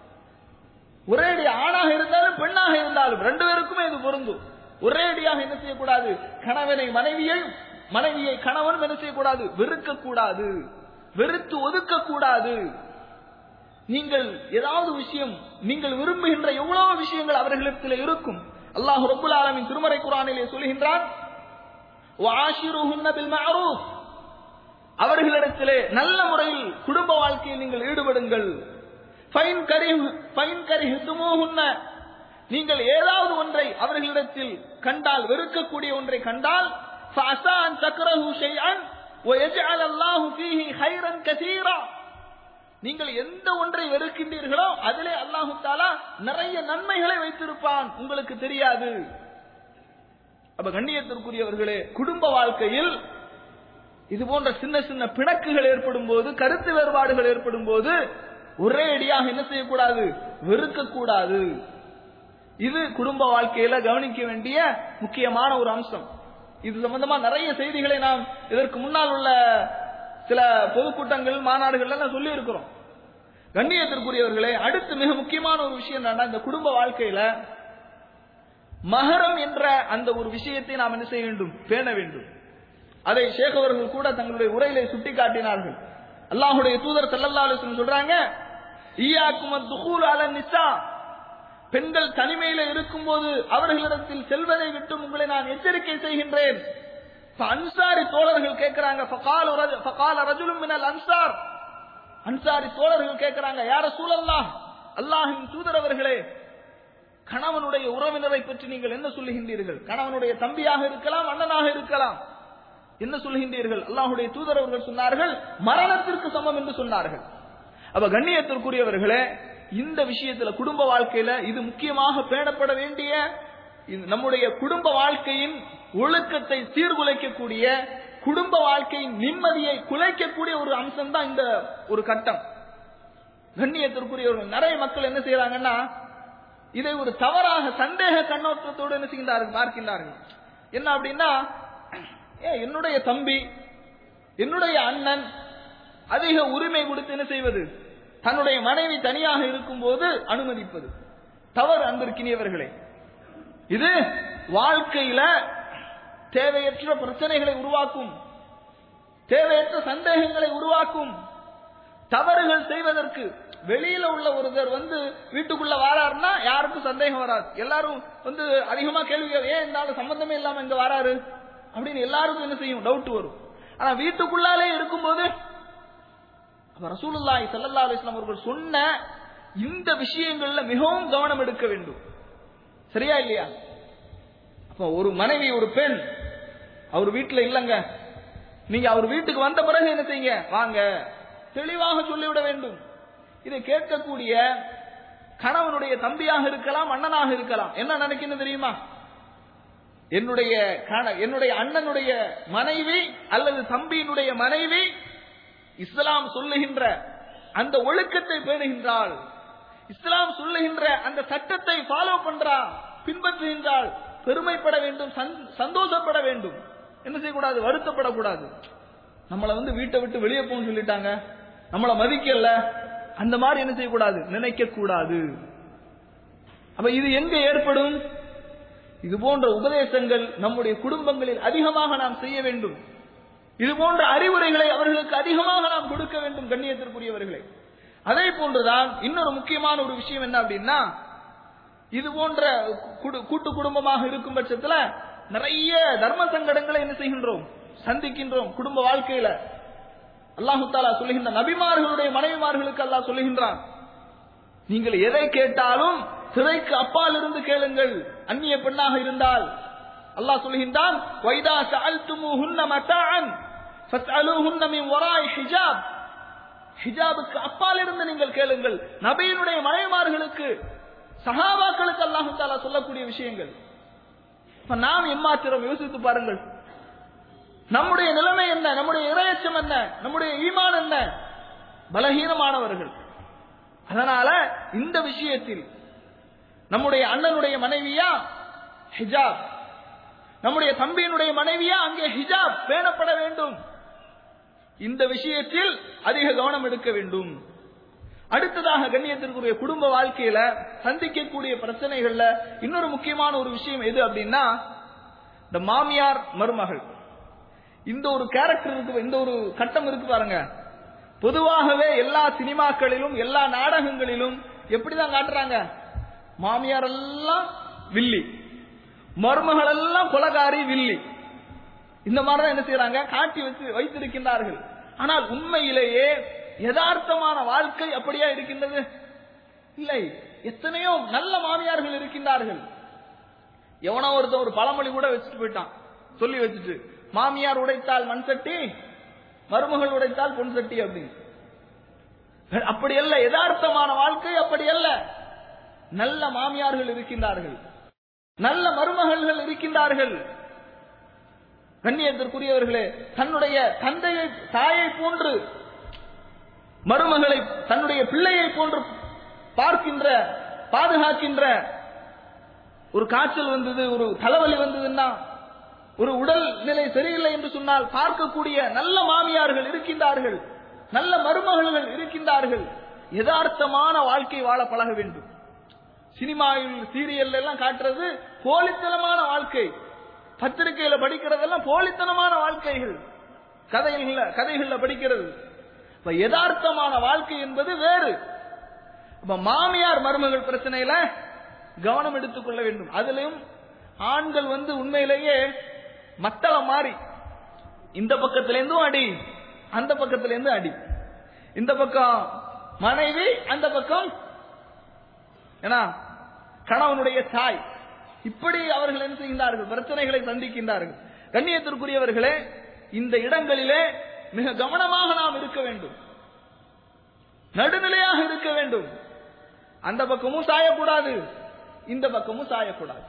ஒரேடி ஆணாக இருந்தாலும் பெண்ணாக இருந்தாலும் ரெண்டு பேருக்குமே இது பொருந்தும் ஒரேடியாக என்ன செய்யக்கூடாது கணவனை மனைவியை மனைவியை கணவனும் என்ன செய்யக்கூடாது வெறுக்க கூடாது வெறுத்து ஒதுக்க கூடாது நீங்கள் ஏதாவது விஷயம் நீங்கள் விரும்புகின்ற எவ்வளவு விஷயங்கள் அவர்களிடத்தில் இருக்கும் அல்லாஹ் ரப்புல் ஆலமின் திருமறை குரானிலே சொல்கின்றான் அவர்களிடத்திலே நல்ல முறையில் குடும்ப வாழ்க்கையில் நீங்கள் ஈடுபடுங்கள் ஃபைன் கரி ஃபைன் கரி நீங்கள் ஏதாவது ஒன்றை அவர்களிடத்தில் கண்டால் வெறுக்கக்கூடிய ஒன்றை கண்டால் فَعَسَىٰ أَن تَكْرَهُوا شَيْئًا وَيَجْعَلَ اللَّهُ فِيهِ خَيْرًا كَثِيرًا நீங்கள் எந்த ஒன்றை வெறுக்கின்றீர்களோ அதிலே அல்லாஹு தாலா நிறைய நன்மைகளை வைத்திருப்பான் உங்களுக்கு தெரியாது அப்ப கண்ணியத்திற்குரியவர்களே குடும்ப வாழ்க்கையில் இது போன்ற சின்ன சின்ன பிணக்குகள் ஏற்படும் போது கருத்து வேறுபாடுகள் ஏற்படும் போது ஒரே அடியாக என்ன செய்யக்கூடாது வெறுக்க கூடாது இது குடும்ப வாழ்க்கையில கவனிக்க வேண்டிய முக்கியமான ஒரு அம்சம் இது சம்பந்தமா நிறைய செய்திகளை நாம் இதற்கு முன்னால் உள்ள சில பொதுக்கூட்டங்கள் மாநாடுகள் எல்லாம் சொல்லி இருக்கிறோம் கண்ணியத்திற்குரியவர்களே அடுத்து மிக முக்கியமான ஒரு விஷயம் என்னன்னா இந்த குடும்ப வாழ்க்கையில மகரம் என்ற அந்த ஒரு விஷயத்தை நாம் என்ன செய்ய வேண்டும் பேண வேண்டும் அதை ஷேக் அவர்கள் கூட தங்களுடைய உரையிலே சுட்டிக்காட்டினார்கள் அல்லாஹுடைய தூதர் ஸல்லல்லாஹு அலைஹி வஸல்லம் சொல்றாங்க ஈயாக்கும் துகூல் அல நிசா பெண்கள் தனிமையில இருக்கும்போது அவர்களிடத்தில் செல்வதை விட்டு உங்களை நான் எச்சரிக்கை செய்கின்றேன் இப்ப அன்சாரி தோழர்கள் கேட்கிறாங்க ஃபகால ரஜ- ஃபகால ரஜுலும் மினல் அன்சார் அன்சாரி தோழர்கள் கேட்கிறாங்க யார சூழல்லா அல்லாஹின் தூதர் அவர்களே கணவனுடைய உறவினரை பற்றி நீங்கள் என்ன சொல்லுகின்றீர்கள் கணவனுடைய தம்பியாக இருக்கலாம் அண்ணனாக இருக்கலாம் என்ன சொல்கின்றீர்கள் அல்லாஹுடைய தூதர் அவர்கள் சொன்னார்கள் மரணத்திற்கு சமம் என்று சொன்னார்கள் அப்ப கண்ணியத்திற்குரியவர்களே இந்த விஷயத்துல குடும்ப வாழ்க்கையில இது முக்கியமாக பேணப்பட வேண்டிய இது நம்முடைய குடும்ப வாழ்க்கையின் ஒழுக்கத்தை சீர்குலைக்கக்கூடிய குடும்ப வாழ்க்கையின் நிம்மதியை குலைக்கக்கூடிய ஒரு அம்சம் தான் இந்த ஒரு கட்டம் கண்ணியத்திற்குரியவர்கள் நிறைய மக்கள் என்ன செய்யறாங்கன்னா இதை ஒரு தவறாக சந்தேக கண்ணோட்டத்தோடு என்ன செய்கின்றார்கள் பார்க்கின்றார்கள் என்ன அப்படின்னா ஏ என்னுடைய தம்பி என்னுடைய அண்ணன் அதிக உரிமை கொடுத்து என்ன செய்வது தன்னுடைய மனைவி தனியாக இருக்கும்போது அனுமதிப்பது தவறு அன்பிற்கினியவர்களே இது வாழ்க்கையில தேவையற்ற பிரச்சனைகளை உருவாக்கும் தேவையற்ற சந்தேகங்களை உருவாக்கும் தவறுகள் செய்வதற்கு வெளியில உள்ள ஒருத்தர் வந்து வீட்டுக்குள்ள வராருன்னா யாருக்கும் சந்தேகம் வராது எல்லாரும் வந்து அதிகமா கேள்வி கேட்க- ஏன் இந்த ஆளு சம்பந்தமே இல்லாம இங்க வராரு அப்படின்னு எல்லாருக்கும் என்ன செய்யும் டவுட் வரும் ஆனா வீட்டுக்குள்ளாலே இருக்கும்போது அப்ப ரசூலுல்லாஹி ஸல்லல்லாஹு அலைஹி வஸல்லம் அவர்கள் சொன்ன இந்த விஷயங்கள்ல மிகவும் கவனம் எடுக்க வேண்டும் சரியா இல்லையா அப்ப ஒரு மனைவி ஒரு பெண் அவர் வீட்டுல இல்லங்க நீங்க அவர் வீட்டுக்கு வந்த பிறகு என்ன செய்யுங்க வாங்க தெளிவாக சொல்லிவிட வேண்டும் இதை கேட்கக்கூடிய கணவனுடைய தம்பியாக இருக்கலாம் அண்ணனாக இருக்கலாம் என்ன நினைக்கணும் தெரியுமா என்னுடைய கண- என்னுடைய அண்ணனுடைய மனைவி அல்லது தம்பியினுடைய மனைவி இஸ்லாம் சொல்லுகின்ற அந்த ஒழுக்கத்தை பேணுகின்றாள் இஸ்லாம் சொல்லுகின்ற அந்த சட்டத்தை ஃபாலோ பண்றா பின்பற்றுகின்றாள் பெருமைப்பட வேண்டும் சந்- சந்தோஷப்பட வேண்டும் என்ன செய்யக்கூடாது வருத்தப்படக்கூடாது நம்மளை வந்து வீட்டை விட்டு வெளியே போன்னு சொல்லிட்டாங்க நம்மளை மதிக்கல அந்த மாதிரி என்ன செய்யக்கூடாது நினைக்க கூடாது அப்ப இது எங்க ஏற்படும் இது போன்ற உபதேசங்கள் நம்முடைய குடும்பங்களில் அதிகமாக நாம் செய்ய வேண்டும் இது போன்ற அறிவுரைகளை அவர்களுக்கு அதிகமாக நாம் கொடுக்க வேண்டும் கண்ணியத்திற்குரியவர்களே அதே போன்றுதான் இன்னொரு முக்கியமான ஒரு விஷயம் என்ன அப்படின்னா இது போன்ற குடு- கூட்டு குடும்பமாக இருக்கும் பட்சத்துல நிறைய தர்ம சங்கடங்களை என்ன செய்கின்றோம் சந்திக்கின்றோம் குடும்ப வாழ்க்கையில அல்லாஹு தாலா சொல்லுகின்ற நபிமார்களுடைய மனைவிமார்களுக்கு அல்லாஹ் சொல்லுகின்றான் நீங்கள் எதை கேட்டாலும் திரைக்கு அப்பால் இருந்து கேளுங்கள் அந்நிய பெண்ணாக இருந்தால் அல்லாஹ் சொல்கின்றான் வைதா சஅல்துமுஹுன்ன மத்ஆன் ஃபஸ்அலூஹுன்ன மின் வராய் ஹிஜாப் ஹிஜாபுக்கு அப்பால் இருந்து நீங்கள் கேளுங்கள் நபியினுடைய மனைவிமார்களுக்கு சஹாபாக்களுக்கு அல்லாஹு தாலா சொல்லக்கூடிய விஷயங்கள் இப்ப நாம் எம்மாத்திரம் யோசித்து பாருங்கள் நம்முடைய நிலைமை என்ன நம்முடைய இரையச்சம் என்ன நம்முடைய ஈமான் என்ன பலகீனமானவர்கள் அதனால இந்த விஷயத்தில் நம்முடைய அண்ணனுடைய மனைவியா ஹிஜாப் நம்முடைய தம்பியினுடைய மனைவியா அங்கே ஹிஜாப் பேணப்பட வேண்டும் இந்த விஷயத்தில் அதிக கவனம் எடுக்க வேண்டும் அடுத்ததாக கண்ணியத்திற்குரிய குடும்ப வாழ்க்கையில சந்திக்கக்கூடிய பிரச்சனைகள்ல இன்னொரு முக்கியமான ஒரு விஷயம் எது அப்படின்னா இந்த மாமியார் மருமகள் இந்த ஒரு கேரக்டர் இருக்கு இந்த ஒரு கட்டம் இருக்கு பாருங்க பொதுவாகவே எல்லா சினிமாக்களிலும் எல்லா நாடகங்களிலும் எப்படிதான் காட்டுறாங்க மாமியார் எல்லாம் வில்லி மருமகள் எல்லாம் கொலகாரி வில்லி இந்த மாதிரிதான் என்ன செய்யறாங்க காட்டி வச்சு வைத்திருக்கின்றார்கள் ஆனால் உண்மையிலேயே யதார்த்தமான வாழ்க்கை அப்படியா இருக்கின்றது இல்லை எத்தனையோ நல்ல மாமியார்கள் இருக்கின்றார்கள் எவனோ ஒருத்தன் ஒரு பழமொழி கூட வச்சுட்டு போயிட்டான் சொல்லி வச்சுட்டு மாமியார் உடைத்தால் மண் சட்டி மருமகள் உடைத்தால் பொன் சட்டி அப்படின்னு அப்படி அல்ல யதார்த்தமான வாழ்க்கை அப்படி அல்ல நல்ல மாமியார்கள் இருக்கின்றார்கள் நல்ல மருமகள்கள் இருக்கின்றார்கள் கண்ணியத்திற்குரியவர்களே தன்னுடைய தந்தையை தாயை போன்று மருமகளை தன்னுடைய பிள்ளையை போன்று பார்க்கின்ற பாதுகாக்கின்ற ஒரு காய்ச்சல் வந்தது ஒரு தலைவலி வந்ததுன்னா ஒரு உடல் நிலை சரியில்லை என்று சொன்னால் பார்க்கக்கூடிய நல்ல மாமியார்கள் இருக்கின்றார்கள் நல்ல மருமகள்கள் இருக்கின்றார்கள் யதார்த்தமான வாழ்க்கை வாழ பழக வேண்டும் சினிமாவில் சீரியல் எல்லாம் காட்டுறது போலித்தனமான வாழ்க்கை பத்திரிகையில படிக்கிறதெல்லாம் போலித்தனமான வாழ்க்கைகள் கதைகள்ல கதைகள்ல படிக்கிறது இப்ப யதார்த்தமான வாழ்க்கை என்பது வேறு இப்ப மாமியார் மருமகள் பிரச்சனையில கவனம் எடுத்துக்கொள்ள வேண்டும் அதுலயும் ஆண்கள் வந்து உண்மையிலேயே மத்தளம் மாறி இந்த பக்கத்துல இருந்தும் அடி அந்த பக்கத்துல இருந்து அடி இந்த பக்கம் மனைவி அந்த பக்கம் ஏன்னா கணவனுடைய தாய் இப்படி அவர்கள் என்ன செய்கின்றார்கள் பிரச்சனைகளை சந்திக்கின்றார்கள் கண்ணியத்திற்குரியவர்களே இந்த இடங்களிலே மிக கவனமாக நாம் இருக்க வேண்டும் நடுநிலையாக இருக்க வேண்டும் அந்த பக்கமும் சாயக்கூடாது இந்த பக்கமும் சாயக்கூடாது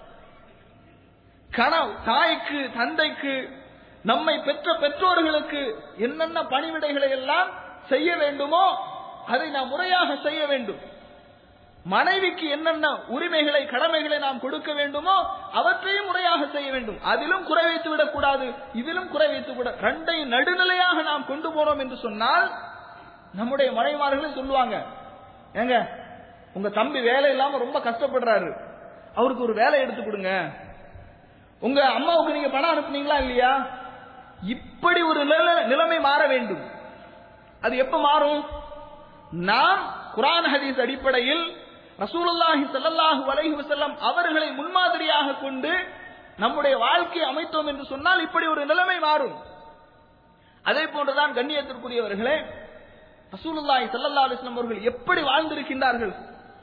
கணவ் தாய்க்கு தந்தைக்கு நம்மை பெற்ற பெற்றோர்களுக்கு என்னென்ன பணிவிடைகளை எல்லாம் செய்ய வேண்டுமோ அதை நாம் முறையாக செய்ய வேண்டும் மனைவிக்கு என்னென்ன உரிமைகளை கடமைகளை நாம் கொடுக்க வேண்டுமோ அவற்றையும் முறையாக செய்ய வேண்டும் அதிலும் குறை வைத்து விடக்கூடாது இதிலும் குறை வைத்து விட ரெண்டையும் நடுநிலையாக நாம் கொண்டு போனோம் என்று சொன்னால் நம்முடைய மனைவார்களே சொல்லுவாங்க ஏங்க உங்க தம்பி வேலை இல்லாம ரொம்ப கஷ்டப்படுறாரு அவருக்கு ஒரு வேலை எடுத்து கொடுங்க உங்க அம்மாவுக்கு நீங்க பணம் அனுப்புனீங்களா இல்லையா இப்படி ஒரு நில- நிலைமை மாற வேண்டும் அது எப்ப மாறும் நாம் குரான் ஹதீஸ் அடிப்படையில் ரசூலுல்லாஹி ஸல்லல்லாஹு அலைஹி வஸல்லம் அவர்களை முன்மாதிரியாக கொண்டு நம்முடைய வாழ்க்கையை அமைத்தோம் என்று சொன்னால் இப்படி ஒரு நிலைமை மாறும் அதே போன்றுதான் கண்ணியத்திற்குரியவர்களே ரசூலுல்லாஹி ஸல்லல்லாஹு அலைஹி வஸல்லம் அவர்கள் எப்படி வாழ்ந்திருக்கின்றார்கள்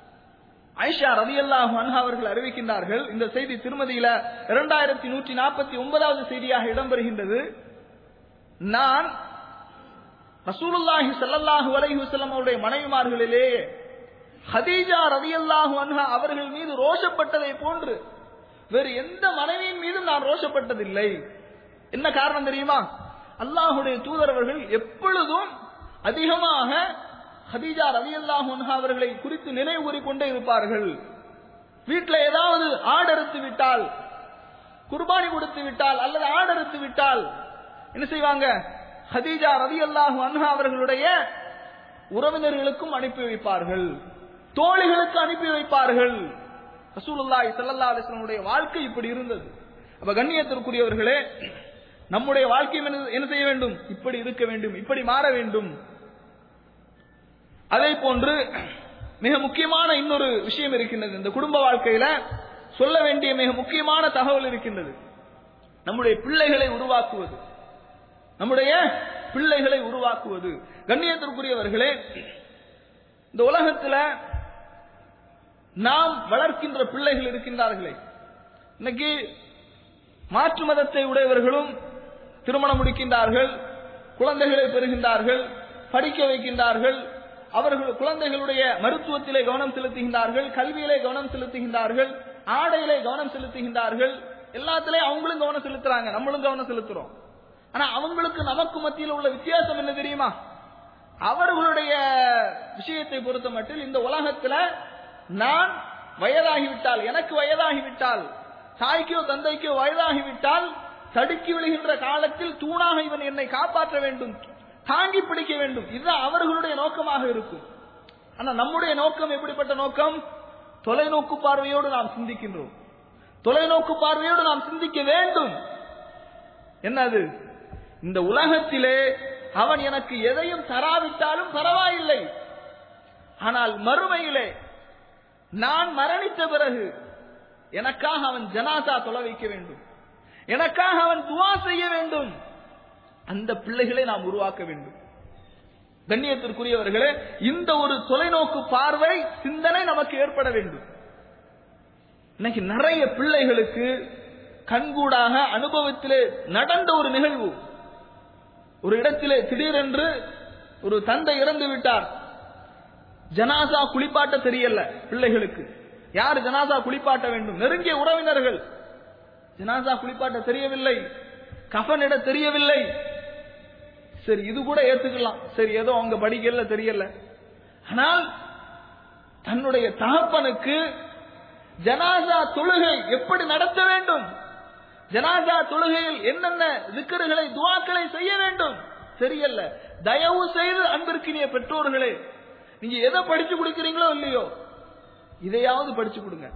ஐஷா ரலியல்லாஹு அன்ஹா அவர்கள் அறிவிக்கின்றார்கள் இந்த செய்தி திருமதியில இரண்டாயிரத்தி நூற்றி நாற்பத்தி ஒன்பதாவது செய்தியாக இடம்பெறுகின்றது நான் ரசூலுல்லாஹி ஸல்லல்லாஹு அலைஹி வஸல்லம் அவருடைய மனைவிமார்களிலேயே ஹதீஜா ரலியல்லாஹு அன்ஹா அவர்கள் மீது ரோஷப்பட்டதை போன்று வேறு எந்த மனைவியின் மீதும் நான் ரோஷப்பட்டதில்லை என்ன காரணம் தெரியுமா அல்லாஹுடைய தூதரவர்கள் எப்பொழுதும் அதிகமாக ஹதீஜா ரலியல்லாஹு அன்ஹா அவர்களை குறித்து நினைவு கூறிக்கொண்டே இருப்பார்கள் வீட்டில் ஏதாவது ஆடறுத்து விட்டால் குர்பானி கொடுத்து விட்டால் அல்லது ஆடறுத்து விட்டால் என்ன செய்வாங்க ஹதீஜா ரலியல்லாஹு அன்ஹா அவர்களுடைய உறவினர்களுக்கும் அனுப்பி வைப்பார்கள் தோழிகளுக்கு அனுப்பி வைப்பார்கள் ரசூலுல்லாஹி ஸல்லல்லாஹு அலைஹி வஸல்லம் வாழ்க்கை இப்படி இருந்தது அப்ப கண்ணியத்திற்குரியவர்களே நம்முடைய வாழ்க்கையும் என்ன- என்ன செய்ய வேண்டும் இப்படி இருக்க வேண்டும் இப்படி மாற வேண்டும் அதே போன்று மிக முக்கியமான இன்னொரு விஷயம் இருக்கின்றது இந்த குடும்ப வாழ்க்கையில சொல்ல வேண்டிய மிக முக்கியமான தகவல் இருக்கின்றது நம்முடைய பிள்ளைகளை உருவாக்குவது நம்முடைய பிள்ளைகளை உருவாக்குவது கண்ணியத்திற்குரியவர்களே இந்த உலகத்துல நாம் வளர்க்கின்ற பிள்ளைகள் இருக்கின்றார்களே இன்னைக்கு மாற்று மதத்தை உடையவர்களும் திருமணம் முடிக்கின்றார்கள் குழந்தைகளை பெறுகின்றார்கள் படிக்க வைக்கின்றார்கள் அவர்கள் குழந்தைகளுடைய மருத்துவத்திலே கவனம் செலுத்துகின்றார்கள் கல்வியிலே கவனம் செலுத்துகின்றார்கள் ஆடையிலே கவனம் செலுத்துகின்றார்கள் எல்லாத்திலே அவங்களும் கவனம் செலுத்துறாங்க நம்மளும் கவனம் செலுத்துறோம் ஆனா அவங்களுக்கு நமக்கு மத்தியில் உள்ள வித்தியாசம் என்ன தெரியுமா அவர்களுடைய விஷயத்தை பொறுத்த மட்டில் இந்த உலகத்துல நான் வயதாகிவிட்டால் எனக்கு வயதாகிவிட்டால் தாய்க்கோ தந்தைக்கோ வயதாகிவிட்டால் தடுக்கி விழுகின்ற காலத்தில் தூணாக இவன் என்னை காப்பாற்ற வேண்டும் தாங்கி பிடிக்க வேண்டும் இதுதான் அவர்களுடைய நோக்கமாக இருக்கும் ஆனா நம்முடைய நோக்கம் எப்படிப்பட்ட நோக்கம் தொலைநோக்கு பார்வையோடு நாம் சிந்திக்கின்றோம் தொலைநோக்கு பார்வையோடு நாம் சிந்திக்க வேண்டும் என்னது இந்த உலகத்திலே அவன் எனக்கு எதையும் தராவிட்டாலும் பரவாயில்லை ஆனால் மறுமையிலே நான் மரணித்த பிறகு எனக்காக அவன் ஜனாசா தொலை வைக்க வேண்டும் எனக்காக அவன் துவா செய்ய வேண்டும் அந்த பிள்ளைகளை நாம் உருவாக்க வேண்டும் கண்ணியத்திற்குரியவர்களே இந்த ஒரு தொலைநோக்கு பார்வை சிந்தனை நமக்கு ஏற்பட வேண்டும் இன்னைக்கு நிறைய பிள்ளைகளுக்கு கண்கூடாக அனுபவத்திலே நடந்த ஒரு நிகழ்வு ஒரு இடத்திலே திடீரென்று ஒரு தந்தை இறந்து விட்டார் ஜனாசா குளிப்பாட்ட தெரியல பிள்ளைகளுக்கு யார் ஜனாசா குளிப்பாட்ட வேண்டும் நெருங்கிய உறவினர்கள் ஜனாசா குளிப்பாட்ட தெரியவில்லை கஃனிட தெரியவில்லை சரி இது கூட ஏத்துக்கலாம் சரி ஏதோ அவங்க படிக்கல தெரியல ஆனால் தன்னுடைய தகப்பனுக்கு ஜனாசா தொழுகை எப்படி நடத்த வேண்டும் ஜனாசா தொழுகையில் என்னென்ன திக்கர்களை துவாக்களை செய்ய வேண்டும் தெரியல தயவு செய்து அன்பிற்கினிய பெற்றோர்களே நீங்க எதை படிச்சு கொடுக்கிறீங்களோ இல்லையோ இதையாவது படிச்சு கொடுங்க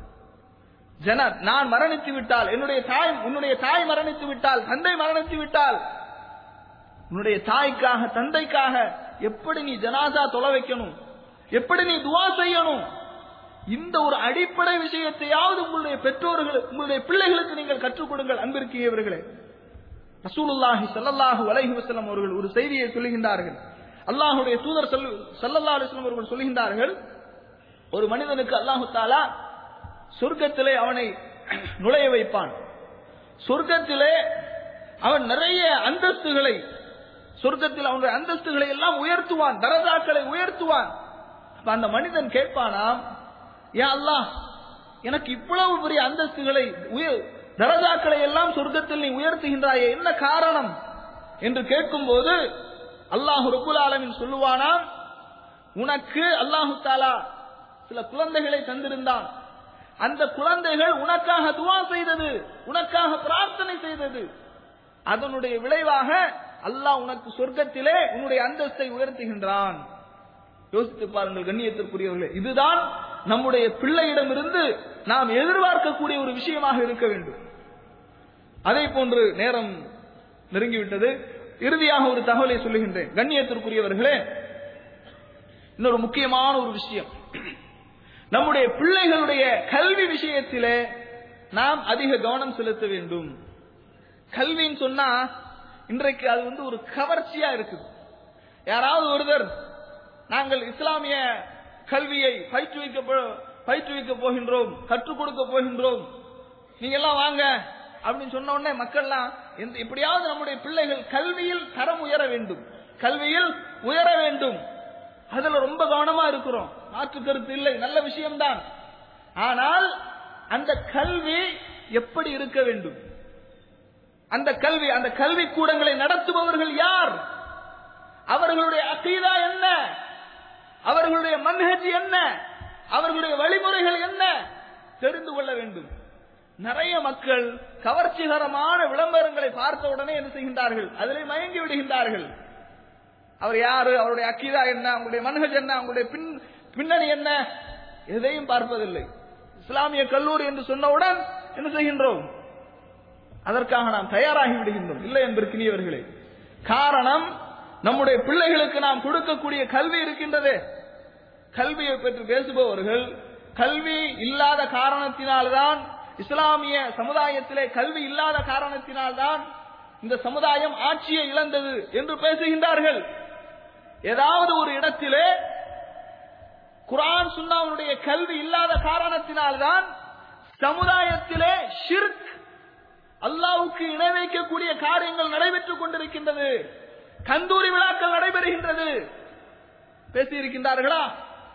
ஜன நான் மரணித்து விட்டால் என்னுடைய தாய் உன்னுடைய தாய் மரணித்து விட்டால் தந்தை மரணித்து விட்டால் உன்னுடைய தாய்க்காக தந்தைக்காக எப்படி நீ ஜனாதா தொலை வைக்கணும் எப்படி நீ துவா செய்யணும் இந்த ஒரு அடிப்படை விஷயத்தையாவது உங்களுடைய பெற்றோர்கள் உங்களுடைய பிள்ளைகளுக்கு நீங்கள் கற்றுக் கொடுங்கள் அன்பிற்கியவர்களே ரசூலுல்லாஹி ஸல்லல்லாஹு அலைஹி வஸல்லம் அவர்கள் ஒரு செய்தியை சொல்லுகின்றார்கள் அல்லாஹ்வுடைய தூதர் ஸல்லல்லாஹு அலைஹி வஸல்லம் அவர்கள் சொல்லுகின்றார்கள் ஒரு மனிதனுக்கு அல்லாஹு தாலா சொர்க்கத்திலே அவனை நுழைய வைப்பான் சொர்க்கத்திலே அவன் நிறைய அந்தஸ்துகளை சொர்க்கத்தில் அவனுடைய அந்தஸ்துகளை எல்லாம் உயர்த்துவான் தரதாக்களை உயர்த்துவான் அப்ப அந்த மனிதன் கேட்பானாம் ஏன் அல்லாஹ் எனக்கு இவ்வளவு பெரிய அந்தஸ்துகளை உயர் தரதாக்களை எல்லாம் சொர்க்கத்தில் நீ உயர்த்துகின்றாயே என்ன காரணம் என்று கேட்கும்போது அல்லாஹ் ரபுல் ஆலமின் சொல்லுவானாம் உனக்கு அல்லாஹு தாலா சில குழந்தைகளை தந்திருந்தான் அந்த குழந்தைகள் உனக்காக துவா செய்தது உனக்காக பிரார்த்தனை செய்தது அதனுடைய விளைவாக அல்லாஹ் உனக்கு சொர்க்கத்திலே உன்னுடைய அந்தஸ்தை உயர்த்துகின்றான் யோசித்து பாருங்கள் கண்ணியத்திற்குரியவர்களே இதுதான் நம்முடைய பிள்ளையிடமிருந்து நாம் எதிர்பார்க்கக்கூடிய ஒரு விஷயமாக இருக்க வேண்டும் அதே போன்று நேரம் நெருங்கிவிட்டது இறுதியாக ஒரு தகவலை சொல்லுகின்றேன் கண்ணியத்திற்குரியவர்களே இன்னொரு முக்கியமான ஒரு விஷயம் நம்முடைய பிள்ளைகளுடைய கல்வி விஷயத்திலே நாம் அதிக கவனம் செலுத்த வேண்டும் கல்வின்னு சொன்னா இன்றைக்கு அது வந்து ஒரு கவர்ச்சியா இருக்குது யாராவது ஒருவர் நாங்கள் இஸ்லாமிய கல்வியை பயிற்றுவிக்க பயிற்றுவிக்க போகின்றோம் கற்றுக் கொடுக்க போகின்றோம் நீங்க எல்லாம் வாங்க அப்படின்னு சொன்ன உடனே மக்கள்லாம் எந்த எப்படியாவது நம்முடைய பிள்ளைகள் கல்வியில் தரம் உயர வேண்டும் கல்வியில் உயர வேண்டும் அதுல ரொம்ப கவனமா இருக்கிறோம் மாற்று கருத்து இல்லை நல்ல விஷயம்தான் ஆனால் அந்த கல்வி எப்படி இருக்க வேண்டும் அந்த கல்வி அந்த கல்வி கூடங்களை நடத்துபவர்கள் யார் அவர்களுடைய அகீதா என்ன அவர்களுடைய மன்ஹஜ் என்ன அவர்களுடைய வழிமுறைகள் என்ன தெரிந்து கொள்ள வேண்டும் நிறைய மக்கள் கவர்ச்சிகரமான விளம்பரங்களை பார்த்த உடனே என்ன செய்கின்றார்கள் அதிலே மயங்கி விடுகின்றார்கள் அவர் யாரு அவருடைய அக்கீதா என்ன அவங்களுடைய மன்ஹஜ் என்ன அவங்களுடைய பின் பின்னணி என்ன எதையும் பார்ப்பதில்லை இஸ்லாமிய கல்லூரி என்று சொன்னவுடன் என்ன செய்கின்றோம் அதற்காக நாம் தயாராகி விடுகின்றோம் இல்லை என்பதற்கினியவர்களே காரணம் நம்முடைய பிள்ளைகளுக்கு நாம் கொடுக்கக்கூடிய கல்வி இருக்கின்றதே கல்வியை பற்றி பேசுபவர்கள் கல்வி இல்லாத காரணத்தினால்தான் இஸ்லாமிய சமுதாயத்திலே கல்வி இல்லாத காரணத்தினால்தான் இந்த சமுதாயம் ஆட்சியை இழந்தது என்று பேசுகின்றார்கள் ஏதாவது ஒரு இடத்திலே குரான் சுன்னாவுடைய கல்வி இல்லாத காரணத்தினால்தான் சமுதாயத்திலே ஷிர்க் அல்லாவுக்கு இணை வைக்கக்கூடிய காரியங்கள் நடைபெற்றுக் கொண்டிருக்கின்றது கந்தூரி விழாக்கள் நடைபெறுகின்றது பேசியிருக்கின்றார்களா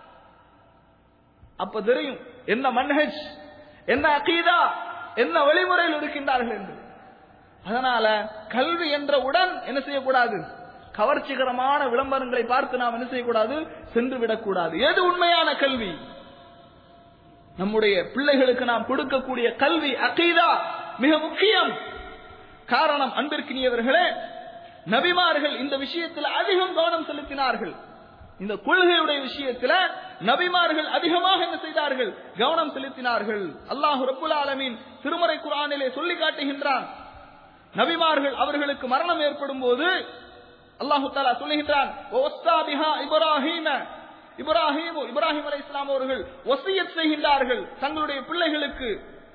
அப்ப தெரியும் என்ன மன்ஹஜ் என்ன அகீதா என்ன வழிமுறையில் இருக்கின்றார்கள் என்று அதனால கல்வி என்றவுடன் என்ன செய்யக்கூடாது கவர்ச்சிகரமான விளம்பரங்களை பார்த்து நாம் என்ன செய்யக்கூடாது சென்று விடக்கூடாது எது உண்மையான கல்வி நம்முடைய பிள்ளைகளுக்கு நாம் கொடுக்கக்கூடிய கல்வி அகீதா மிக முக்கியம் காரணம் அன்பிற்கினியவர்களே நபிமார்கள் இந்த விஷயத்தில் அதிகம் கவனம் செலுத்தினார்கள் இந்த கொள்கையுடைய விஷயத்துல நபிமார்கள் அதிகமாக என்ன செய்தார்கள் கவனம் செலுத்தினார்கள் அல்லாஹு ரப்புல் ஆலமீன் திருமறை குரானிலே சொல்லி காட்டுகின்றான் நபிமார்கள் அவர்களுக்கு மரணம் ஏற்படும் போது அல்லாஹு தாலா சொல்லுகின்றான் இப்ராஹிம இப்ராஹிம் இப்ராஹிம் அலை இஸ்லாம் அவர்கள் ஒசியத் செய்கின்றார்கள் தங்களுடைய பிள்ளைகளுக்கு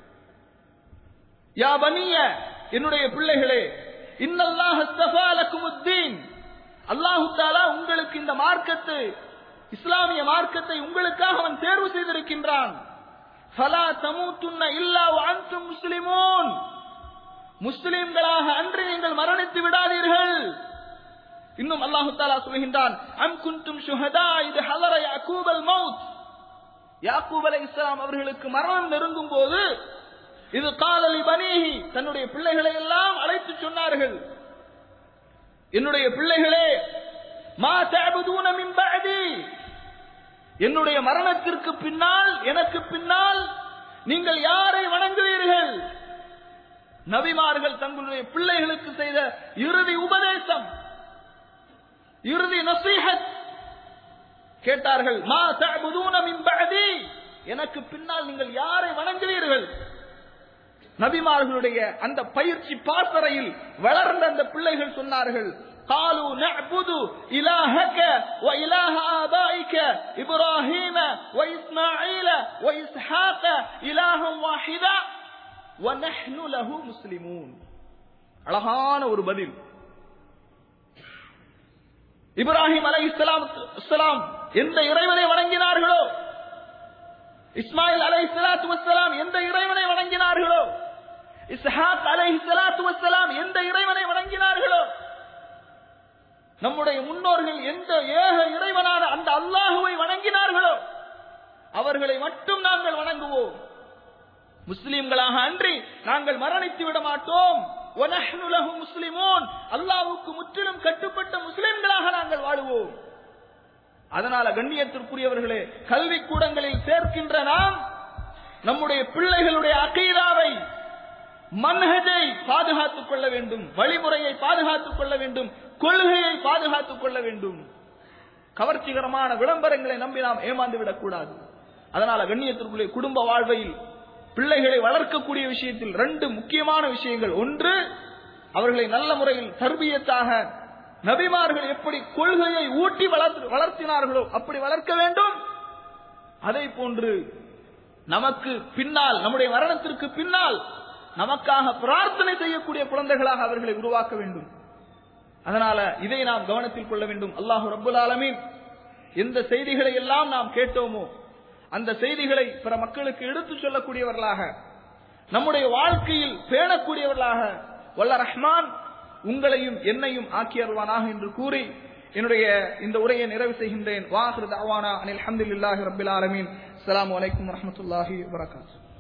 யா பனிய என்னுடைய பிள்ளைகளே இன்னல்லாஹ் அஸ்தஃபா லக்குமுத்தீன் அல்லாஹு தாலா உங்களுக்கு இந்த மார்க்கத்தை இஸ்லாமிய மார்க்கத்தை உங்களுக்காக அவன் தேர்வு செய்திருக்கின்றான் ஃபலா தமூத்துன்ன இல்லா அன்தும் முஸ்லிமூன் முஸ்லிம்களாக அன்று நீங்கள் மரணித்து விடாதீர்கள் இன்னும் அல்லாஹு தாலா சொல்கின்றான் அம் குன்தும் ஷுஹதா இது ஹலர யாக்கூப் அல் மவுத் யாக்கூப் அலை இஸ்லாம் அவர்களுக்கு மரணம் நெருங்கும் போது இது காதலி பனீஹி தன்னுடைய பிள்ளைகளை எல்லாம் அழைத்து சொன்னார்கள் என்னுடைய பிள்ளைகளே மா தஅபுதூன மின் பஅதி என்னுடைய மரணத்திற்கு பின்னால் எனக்கு பின்னால் நீங்கள் யாரை வணங்குவீர்கள் நபிமார்கள் தங்களுடைய பிள்ளைகளுக்கு செய்த இறுதி உபதேசம் இறுதி நசீஹத் கேட்டார்கள் மா தஅபுதூன மின் பஅதி எனக்கு பின்னால் நீங்கள் யாரை வணங்குவீர்கள் நபிமார்களுடைய அந்த பயிற்சி பாசறையில் வளர்ந்த அந்த பிள்ளைகள் சொன்னார்கள் قالوا نعبد إلهك وإله آبائك إبراهيم وإسماعيل وإسحاق إلها واحدا ونحن له مسلمون அழகான ஒரு பதில் இப்ராஹிம் அலை இஸ்லாம் எந்த இறைவனை வணங்கினார்களோ இஸ்மாயில் அலை சலாத்து வசலாம் எந்த இறைவனை வணங்கினார்களோ இஸ்ஹாக் அலை சலாத்து வசலாம் எந்த இறைவனை வணங்கினார்களோ நம்முடைய முன்னோர்கள் எந்த ஏக இறைவனான அந்த அல்லாஹுவை வணங்கினார்களோ அவர்களை மட்டும் நாங்கள் வணங்குவோம் முஸ்லிம்களாக அன்றி நாங்கள் மரணித்து விட மாட்டோம் وَنَحْنُ لَهُ முஸ்லிமோன் அல்லாஹ்வுக்கு முற்றிலும் கட்டுப்பட்ட முஸ்லிம்களாக நாங்கள் வாழுவோம் அதனால கண்ணியத்திற்குரியவர்களே கல்வி கூடங்களில் சேர்க்கின்ற நாம் நம்முடைய பிள்ளைகளுடைய அகீதாவை மன்ஹஜை பாதுகாத்துக் கொள்ள வேண்டும் வழிமுறையை பாதுகாத்துக் கொள்ள வேண்டும் கொள்கையை பாதுகாத்துக் கொள்ள வேண்டும் கவர்ச்சிகரமான விளம்பரங்களை நம்பி நாம் ஏமாந்து விடக்கூடாது அதனால கண்ணியத்திற்குள்ளே குடும்ப வாழ்வையில் பிள்ளைகளை வளர்க்கக்கூடிய விஷயத்தில் ரெண்டு முக்கியமான விஷயங்கள் ஒன்று அவர்களை நல்ல முறையில் தர்பியத்தாக நபிமார்கள் எப்படி கொள்கையை ஊட்டி வளர்த்து வளர்த்தினார்களோ அப்படி வளர்க்க வேண்டும் அதே போன்று நமக்கு பின்னால் நம்முடைய மரணத்திற்கு பின்னால் நமக்காக பிரார்த்தனை செய்யக்கூடிய குழந்தைகளாக அவர்களை உருவாக்க வேண்டும் அதனால இதை நாம் கவனத்தில் கொள்ள வேண்டும் அல்லாஹு ரப்புல் ஆலமீன் எந்த செய்திகளை எல்லாம் நாம் கேட்டோமோ அந்த செய்திகளை பிற மக்களுக்கு எடுத்துச் சொல்லக்கூடியவர்களாக நம்முடைய வாழ்க்கையில் பேணக்கூடியவர்களாக வல்ல ரஹ்மான் உங்களையும் என்னையும் ஆக்கியருவானாக என்று கூறி என்னுடைய இந்த உரையை நிறைவு செய்கின்றேன் வாஹிரு தாவானா அனில் அஹமதுல்லாஹி ரபில் ஆலமீன் அஸ்ஸலாமு அலைக்கும் வரஹ்மத்துல்லாஹி வபரகாத்துஹு